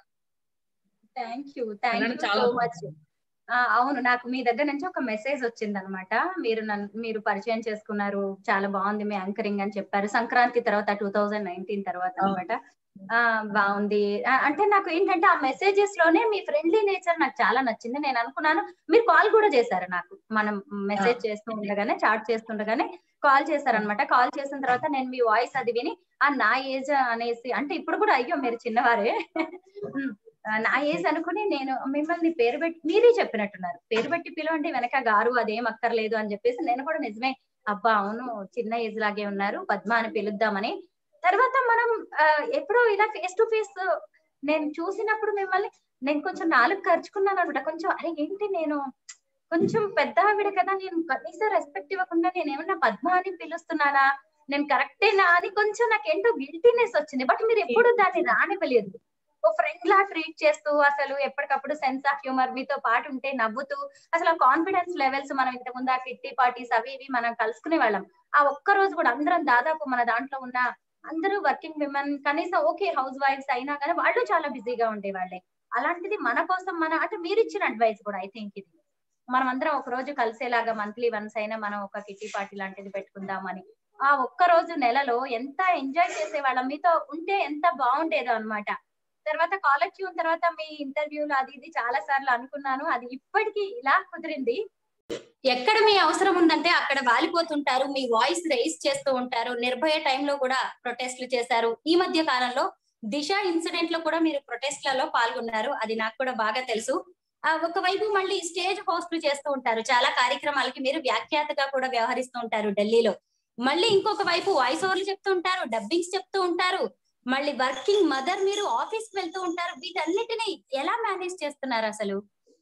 E: థ్యాంక్ యూ థ్యాంక్
D: అలానే
E: యూ
D: చాలా
E: సో
D: బాగుంది.
E: మచ్ అవును నాకు మీ దగ్గర నుంచి ఒక మెసేజ్ వచ్చింది అనమాట మీరు నన్ను మీరు పరిచయం చేసుకున్నారు చాలా బాగుంది మీ యాంకరింగ్ అని చెప్పారు సంక్రాంతి తర్వాత టూ థౌజండ్ నైన్టీన్ తర్వాత
D: అవును.
E: అనమాట ఆ బాగుంది ఆ, అంటే నాకు ఏంటంటే ఆ మెసేజెస్ లోనే మీ ఫ్రెండ్లీ నేచర్ నాకు చాలా నచ్చింది నేను అనుకున్నాను మీరు కాల్ కూడా చేశారు నాకు మనం మెసేజ్ చేస్తూ ఉండగానే చాట్ చేస్తుండగానే కాల్ చేశారనమాట కాల్ చేసిన తర్వాత నేను మీ వాయిస్ అది విని ఆ నా ఏజ్ అనేసి అంటే ఇప్పుడు కూడా అయ్యో మీరు చిన్నవారే ఉమ్, ఆ, నా ఏజ్ అనుకుని నేను మిమ్మల్ని పేరు పెట్టి మీరే చెప్పినట్టున్నారు పేరు పెట్టి పిలవండి వెనక గారు అదేం అక్కర్లేదు అని చెప్పేసి నేను కూడా నిజమే అబ్బా అవును చిన్న ఏజ్ లాగే ఉన్నారు పద్మ అని పిలుద్దామని తర్వాత మనం ఆ, ఎప్పుడో ఇలా ఫేస్ టు ఫేస్ నేను చూసినప్పుడు మిమ్మల్ని నేను కొంచెం నాలుగు ఖర్చుకున్నాను అనమాట కొంచెం అరే ఏంటి నేను కొంచెం పెద్ద ఆవిడ కదా నేను కనీసం రెస్పెక్ట్ ఇవ్వకుండా నేను ఏమన్నా పద్మ అని పిలుస్తున్నానా నేను కరెక్టేనా అని కొంచెం నాకు ఏంటో గిల్టీనెస్ వచ్చింది బట్ మీరు ఎప్పుడు దాన్ని రానివ్వలేదు ఓ ఫ్రెండ్ లా ట్రీట్ చేస్తూ అసలు ఎప్పటికప్పుడు సెన్స్ ఆఫ్ హ్యూమర్ మీతో పాటు ఉంటే నవ్వుతూ అసలు కాన్ఫిడెన్స్ లెవెల్స్ మనం ఇంతకుముందు ఆ కిట్టి పార్టీస్ అవి ఇవి మనం కలుసుకునే వాళ్ళం ఆ ఒక్క రోజు కూడా అందరం దాదాపు మన దాంట్లో ఉన్న అందరూ వర్కింగ్ విమెన్ కనీసం ఓకే హౌస్ వైఫ్స్ అయినా కానీ వాళ్ళు చాలా బిజీగా ఉండేవాళ్ళే అలాంటిది మన కోసం మన అంటే మీరు ఇచ్చిన అడ్వైస్ కూడా ఐ థింక్ ఇది మనం అందరం ఒక రోజు కలిసేలాగా మంత్లీ వన్స్ అయినా మనం ఒక కిట్టి పార్టీ లాంటిది పెట్టుకుందామని ఆ ఒక్క రోజు నెలలో ఎంత ఎంజాయ్ చేసేవాళ్ళం మీతో ఉంటే ఎంత బాగుండేదో అన్నమాట తర్వాత కాలేజ్ ట్యూన్ తర్వాత మీ ఇంటర్వ్యూలు అది ఇది చాలా సార్లు అనుకున్నాను అది ఇప్పటికీ ఇలా కుదిరింది
B: ఎక్కడ మీ అవసరం ఉందంటే అక్కడ వాలిపోతుంటారు మీ వాయిస్ రైజ్ చేస్తూ ఉంటారు నిర్భయ టైంలో కూడా ప్రొటెస్ట్లు చేశారు ఈ మధ్య కాలంలో దిశ ఇన్సిడెంట్ లో కూడా మీరు ప్రొటెస్ట్లలో పాల్గొన్నారు అది నాకు కూడా బాగా తెలుసు ఆ ఒకవైపు మళ్ళీ స్టేజ్ హోస్ట్లు చేస్తూ ఉంటారు చాలా కార్యక్రమాలకి మీరు వ్యాఖ్యాతగా కూడా వ్యవహరిస్తూ ఉంటారు ఢిల్లీలో మళ్ళీ ఇంకొక వైపు వాయిస్ ఓవర్లు చెప్తూ ఉంటారు డబ్బింగ్స్ చెప్తూ ఉంటారు మళ్ళీ వర్కింగ్ మదర్ మీరు ఆఫీస్ కి వెళ్తూ ఉంటారు వీటన్నిటిని ఎలా మేనేజ్ చేస్తున్నారు అసలు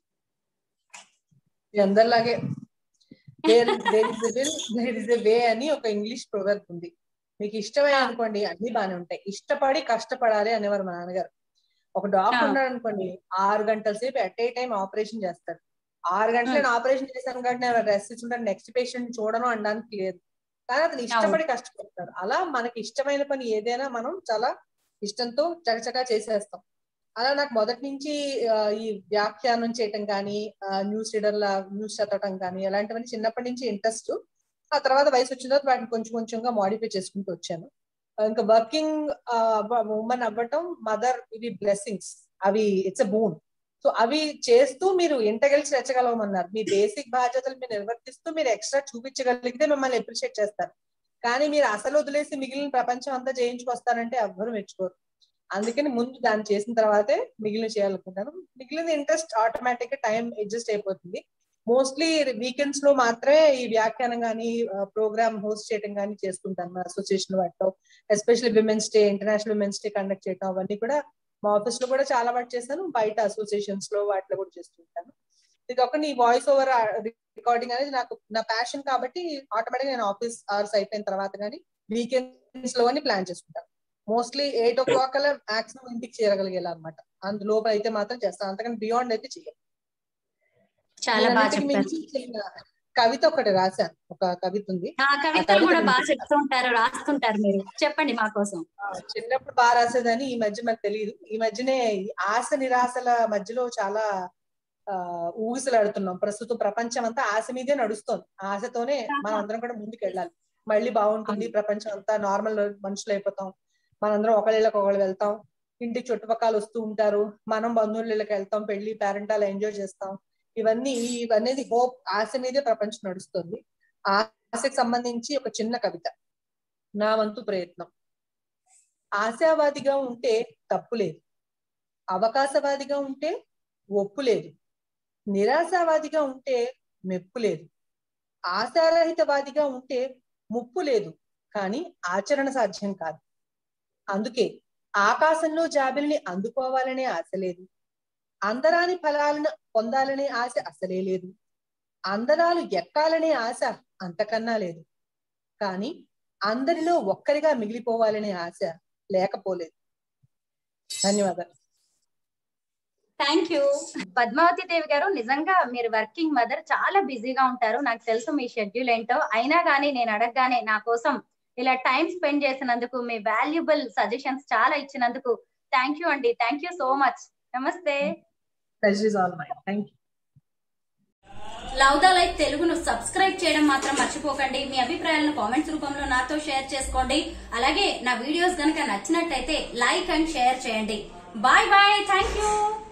D: మీ అందరిలాగే there there is will there is a way అని ఒక ఇంగ్లీష్ ప్రొవర్బ్ ఉంది మీకు ఇష్టమే అనుకోండి అన్ని బానే ఉంటాయి ఇష్టపడి కష్టపడాలి అనేవారు మా నాన్నగారు ఒక డాక్టర్
B: ఆ.
D: ఉన్నాడు అనుకోండి ఆరు గంటల సేపు ఎట్ ఏ టైం ఆపరేషన్ చేస్తాడు ఆరు గంటలు నేను ఆపరేషన్ చేశాను కాబట్టి నేను రెస్ట్ ఇచ్చుంటాను నెక్స్ట్ పేషెంట్ చూడను అనడానికి లేదు కానీ అతను ఇష్టపడి కష్టపడతాడు అలా మనకి ఇష్టమైన పని ఏదైనా మనం చాలా ఇష్టంతో చకచకా చేసేస్తాం అలా నాకు మొదటి నుంచి ఆ, ఈ వ్యాఖ్యానం చేయటం కానీ న్యూస్ రీడర్ల న్యూస్ చదవటం కానీ అలాంటివన్నీ చిన్నప్పటి నుంచి ఇంట్రెస్ట్ ఆ తర్వాత వయసు వచ్చిన తర్వాత వాటిని కొంచెం కొంచెంగా మాడిఫై చేసుకుంటూ వచ్చాను ఆ, ఇంకా వర్కింగ్ ఉమెన్ అవ్వటం మదర్ ఇవి బ్లెస్సింగ్స్ అవి ఇట్స్ అ బోన్ సో అవి చేస్తూ మీరు ఇంటగెలిచి రెచ్చగలవమన్నారు మీ బేసిక్ బాధ్యతలు మీరు నిర్వర్తిస్తూ మీరు ఎక్స్ట్రా చూపించగలిగితే మిమ్మల్ని అప్రిషియేట్ చేస్తారు కానీ మీరు అసలు వదిలేసి మిగిలిన ప్రపంచం అంతా చేయించుకొస్తారంటే ఎవ్వరు మెచ్చుకోరు అందుకని ముందు దాన్ని చేసిన తర్వాతే మిగిలిన చేయాలనుకుంటాను మిగిలిన ఇంట్రెస్ట్ ఆటోమేటిక్ గా టైం అడ్జస్ట్ అయిపోతుంది మోస్ట్లీ వీకెండ్స్ లో మాత్రమే ఈ వ్యాఖ్యానం కానీ ప్రోగ్రామ్ హోస్ట్ చేయడం కానీ చేస్తుంటాను మా అసోసియేషన్ వాటిలో especially women's day international women's day conduct చేయడం అవన్నీ కూడా మా ఆఫీస్ లో కూడా చాలా వర్క్ చేశాను బయట అసోసియేషన్స్ లో వాటిలో కూడా చేస్తుంటాను ఇది ఒక నీ వాయిస్ ఓవర్ రికార్డింగ్ అనేది నాకు నా ప్యాషన్ కాబట్టి ఆటోమేటిక్ నేను ఆఫీస్ అవర్స్ అయిపోయిన తర్వాత కానీ వీకెండ్స్ లో కానీ ప్లాన్ చేసుకుంటాను మోస్ట్లీ ఎయిట్ ఓ క్లాక్ అలా మాక్సిమం ఇంటికి చేరగలిగేలా అనమాట అందులోపు అయితే మాత్రం చేస్తాను అంతకని బియాండ్ అయితే చేయాలి
B: చాలా బాగా
D: వీటన్నిటికి
B: చెప్పారు
D: మించి చిన్న కవిత ఒకటి రాశాను ఒక కవిత ఉంది
E: ఆ కవితలు కూడా బాగా చెప్తుంటారు రాస్తుంటారు మీరు చెప్పండి మా కోసం
D: ఆ, చిన్నప్పుడు బాగా రాసేదని ఈ మధ్య మనకు తెలియదు ఈ మధ్యనే ఈ ఆశ నిరాశల మధ్యలో చాలా ఆ ఊగిసలాడుతున్నాం ప్రస్తుతం ప్రపంచం అంతా ఆశ మీదే నడుస్తోంది ఆశతోనే మనం అందరం కూడా ముందుకు వెళ్ళాలి మళ్ళీ బాగుంటుంది ప్రపంచం అంతా నార్మల్ మనుషులు అయిపోతాం మనందరం ఒకళ్ళకి ఒకళ్ళు వెళ్తాం ఇంటి చుట్టుపక్కల వస్తూ ఉంటారు మనం బంధువులకి వెళ్తాం పెళ్లి పేరెంటాలు ఎంజాయ్ చేస్తాం ఇవన్నీ ఇవన్నీ హోప్ ఆశ మీదే ప్రపంచం నడుస్తుంది ఆ ఆశకు సంబంధించి ఒక చిన్న కవిత నా వంతు ప్రయత్నం ఆశావాదిగా ఉంటే తప్పు లేదు అవకాశవాదిగా ఉంటే ఒప్పు లేదు నిరాశావాదిగా ఉంటే మెప్పు లేదు ఆశారహితవాదిగా ఉంటే ముప్పు లేదు కానీ ఆచరణ సాధ్యం కాదు అందుకే ఆకాశంలో జాబిలిని అందుకోవాలనే ఆశ లేదు అందరాని ఫలాలను పొందాలనే ఆశ అసలే లేదు అందరాలు ఎక్కాలనే ఆశ అంతకన్నా లేదు కానీ అందరిలో ఒక్కరిగా మిగిలిపోవాలనే ఆశ లేకపోలేదు ధన్యవాదాలు
E: థ్యాంక్ యూ పద్మావతి దేవి గారు నిజంగా మీరు వర్కింగ్ మదర్ చాలా బిజీగా ఉంటారు నాకు తెలుసు మీ షెడ్యూల్ ఏంటో అయినా కానీ నేను అడగగానే నా కోసం ఇలా టైం స్పెండ్ చేసినందుకు మీ వాల్యుబుల్ సజెషన్స్ చాలా ఇచ్చినందుకు థ్యాంక్ యూ అండి థ్యాంక్ యూ సో మచ్ నమస్తే
D: pleasure is all my thank you
B: love the life తెలుగును సబ్స్క్రైబ్ చేయడం మాత్రం మర్చిపోకండి మీ అభిప్రాయాలను కామెంట్స్ రూపంలో నాతో షేర్ చేసుకోండి అలాగే నా వీడియోస్ గనక నచ్చినట్టయితే లైక్ అండ్ షేర్ చేయండి బాయ్ బాయ్ థ్యాంక్ యూ